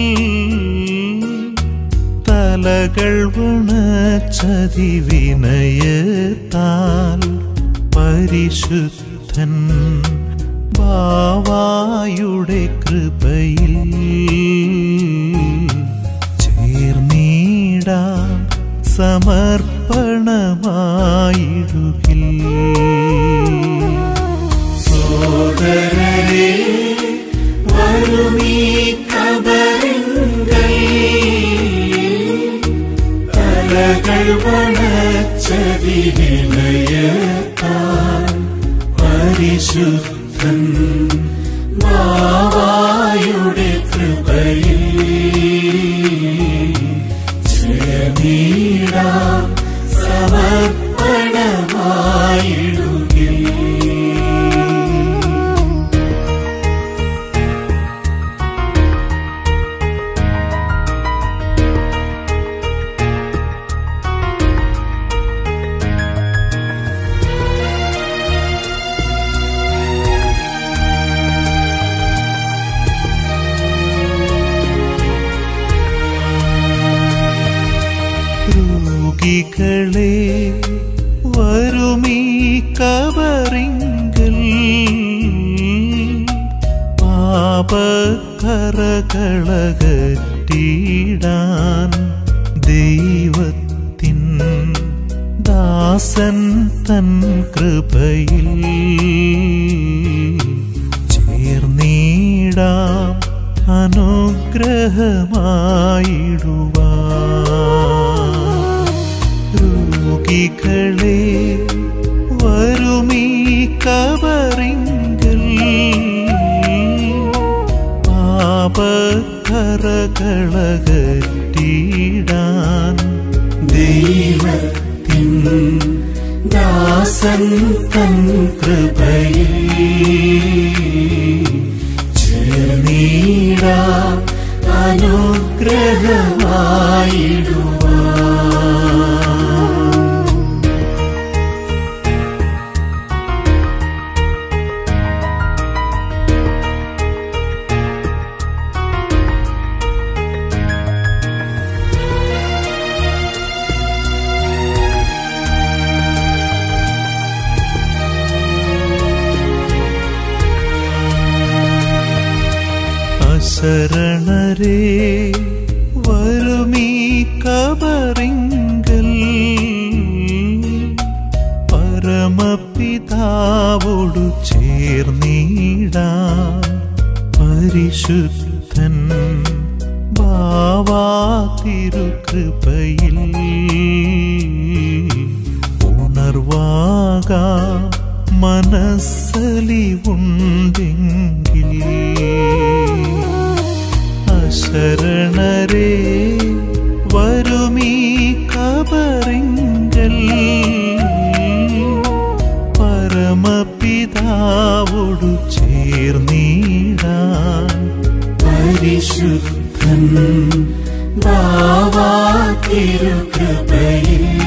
തലകൾ വണച്ചതി വിനയത്താൽ പരിശുദ്ധൻ ബാവായുടെ കൃപയിൽ ചേർന്നീടാ സമർപ്പണമായിടുകിൽ സോദരരെ വരുമീ കബറിങ്കൽ തലകൾ വണച്ചതി വിനയത്താൽ പരിശുദ്ധൻ ബാവായുടെ കൃപയിൽ ചേർന്നീടാം സമർപ്പണമായിടുകിൽ രോഗികളെ വരുമീ കബറിങ്കൽ പാപക്കറകളകറ്റിടാൻ ദൈവത്തിൻ ദാസൻ തൻ കൃപയിൽ ചേർന്നീടാം അനുഗ്രഹമായിടുവാൻ രോഗികളെ വരുമീ കബറിങ്കൽ പാപ കറകളകറ്റിടാൻ ദൈവത്തിൻ ദാസൻ തൻ കൃപയിൽ ചേർന്നീട അനുഗ്രഹമായിടുവാൻ അശരണരേ വരുമീ കബറിങ്കൽ പരമപിതാവോടു ചേർന്നിടാൻ പരിശുദ്ധൻ ബാവാ തിരുകൃപയിൽ ഉണർവാക മനസ്സലിവുണ്ടെങ്കിൽ അശരണരേ വരുമീ കബറിങ്കൽ പരമപിതാവോടു ചേർന്നിടാൻ പരിശുദ്ധൻ ബാവാ തിരുകൃപയിൽ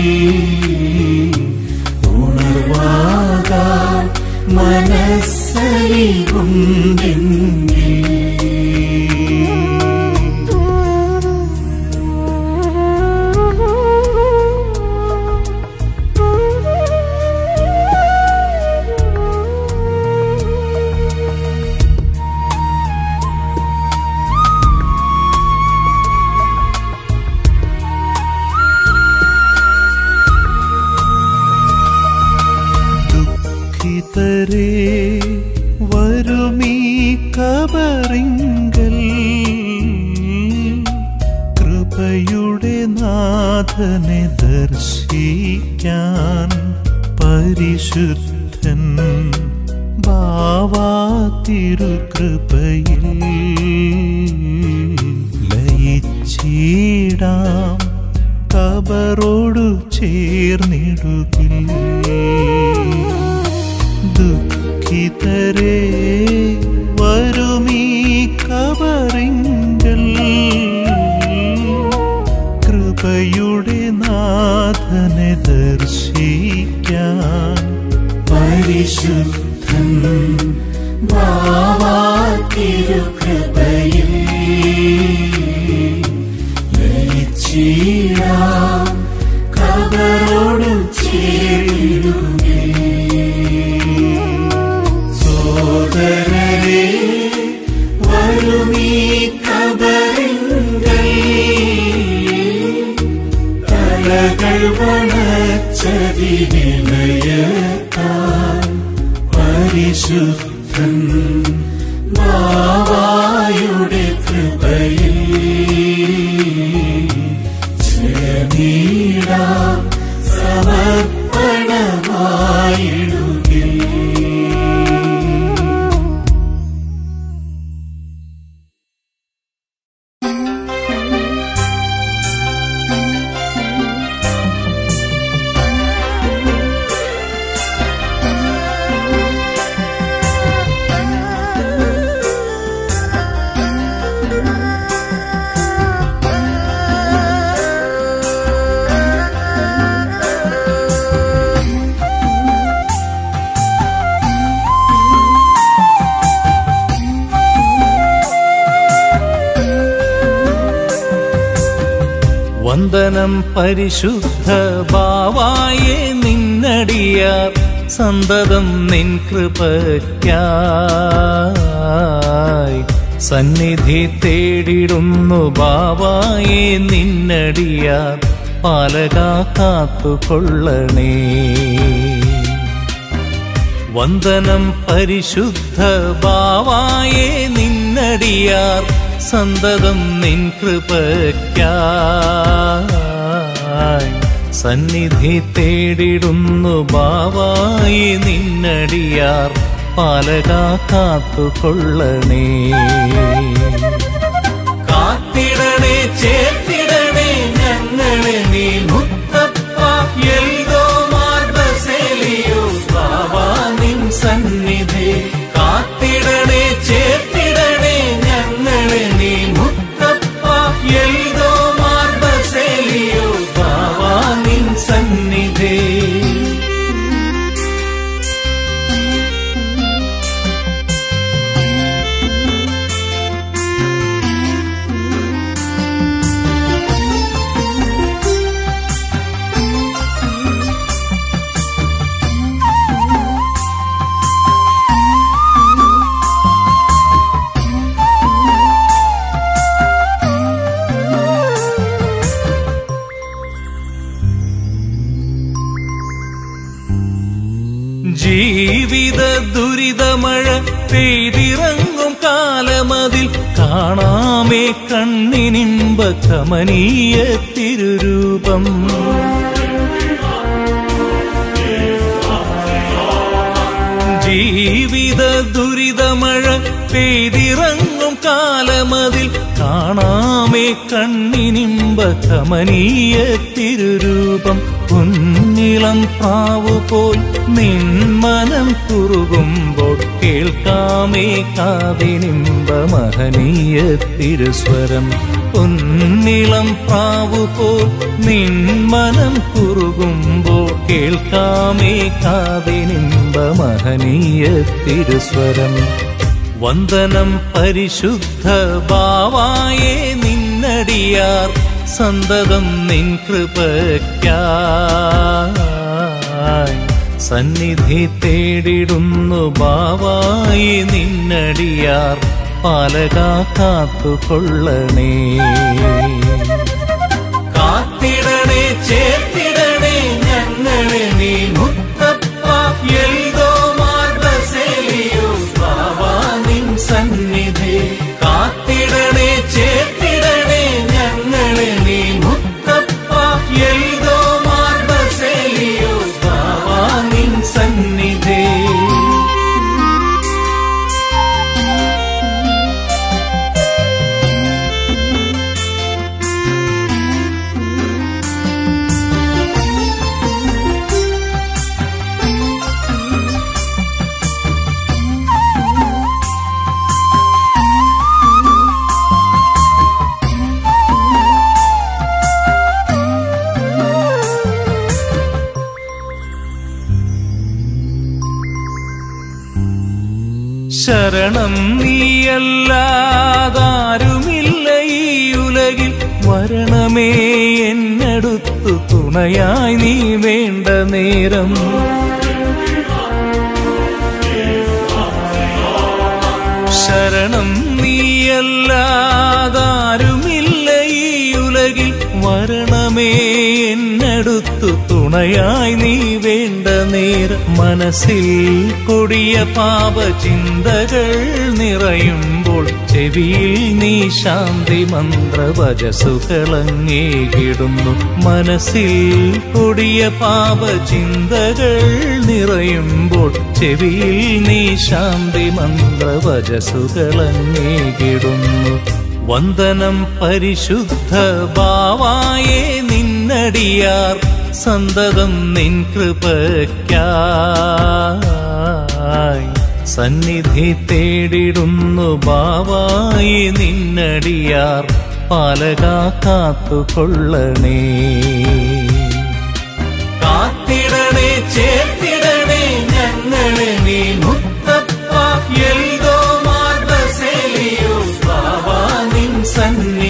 ഉണർവാക മനസ്സലിവുണ്ടെങ്കിൽ ദുഃഖിതരേ വരുമീ കബറിങ്കൽ കൃപയുടെ നാഥനെ ദർശിക്കാൻ പരിശുദ്ധൻ ബാവാ തിരുകൃപയിൽ ലയിച്ചിടാം കബറോടു ചേർന്നിടുകിൽ ദുഃഖിതരേ വരുമീ കബറിങ്കൽ കൃപയുടെ നാഥനെ ദർശിക്കാൻ പരിശുദ്ധൻ ബാവാ തിരുകൃപയിൽ ലയിച്ചിടാം കബറോടു ചേരുകേ സോദരരെ വരുമീ കബറിങ്കൽ തലകൾ വണച്ചതിനിലയത്താൻ പരിശുദ്ധൻ ബാവായുടെ കൃപയിൽ ചേർന്നിടാം സമർപ്പണമായിടുകിൽ വന്ദനം പരിശുദ്ധ ബാവായെ നിന്നടിയാർ സന്തതം നിൻ കൃപയ്ക്കായി സന്നിധി തേടിടുന്നു ബാവായെ നിന്നടിയാർ പാലക കാത്തുകൊള്ളണേ വന്ദനം പരിശുദ്ധ ബാവായെ നിന്നടിയാർ സന്തതം നിൻ കൃപയ്ക്കായി സന്നിധി തേടിടുന്നു ബാവായി നിന്നടിയാർ പാലക കാത്തുകൊള്ളണേ ജീവിത ദുരിതമഴ പെയ്തിറങ്ങും കാലമതിൽ കാണാമേ കണ്ണിനിമ്പ കമനീയ തിരുരൂപം ജീവിത ദുരിതമഴ പെയ്തിറങ്ങും കാലമതിൽ കാണാമേ കണ്ണിനിമ്പ കമനീയ തിരുരൂപം കുഞ്ഞിളം പ്രാവു പോൽ നിന്മനം കുറുകുമ്പോൾ കേൾക്കാമേ കാതിനിമ്പ മഹനീയ തിരുസ്വരം പൊന്നിളം പ്രാവു പോൽ നിന്മനം കുറുകുമ്പോൾ കേൾക്കാമേ കാതിനിമ്പ മഹനീയ തിരുസ്വരം വന്ദനം പരിശുദ്ധ ബാവായേ നിന്നടിയാർ സന്തതം നിൻ കൃപയ്ക്കായി സന്നിധി തേടിടുന്നു ബാവായി നിന്നടിയാർ പാലക കാത്തുകൊള്ളണേ കാത്തിടണേ ചേർത്തിടണേ ഞങ്ങളെ നീ മുത്തപ്പ എൽദോ മാർഗസേലിയോ ബാബാ നിൻ സന്നിധി കാത്തിടണേ ചേർത്തിടണേ ഞങ്ങളെ നീ മുത്തപ്പ എൽദോ മാർഗസേലിയോ ബാബാ നിൻ സന്നിധി ശരണം നീയല്ലാതാരുമില്ല ഈ ഉലകിൽ വരണമേ എന്നടുത്തു തുണയായി നീ വേണ്ട നേരം ശരണം നീയല്ലാതാരുമില്ല ഈ ഉലകിൽ വരണമേ എന്നടുത്തു തുണയായി നീ വേണ്ട നേരം മനസ്സിൽ കൊടിയ പാപചിന്തകൾ നിറയുമ്പോൾ ചെവിയിൽ നീ ശാന്തി മന്ത്രവചസുകളങ്ങേകിടുന്നു മനസ്സിൽ കൊടിയ പാപചിന്തകൾ നിറയുമ്പോൾ ചെവിയിൽ നീ ശാന്തി മന്ത്രവചസുകളങ്ങേകിടുന്നു വന്ദനം പരിശുദ്ധ ബാവായേ നിന്നടിയാർ സന്തതം നിൻ കൃപയ്ക്കായി സന്നിധി തേടിടുന്നു ബാവായി നിന്നടിയാർ പാലക കാത്തുകൊള്ളണേ കാത്തിടണേ ചേർത്തിടണേ ഞങ്ങളെ നീ മുത്തപ്പ എൽദോ മാർഗസേലിയോ ബാബാ നിൻ സന്നിധി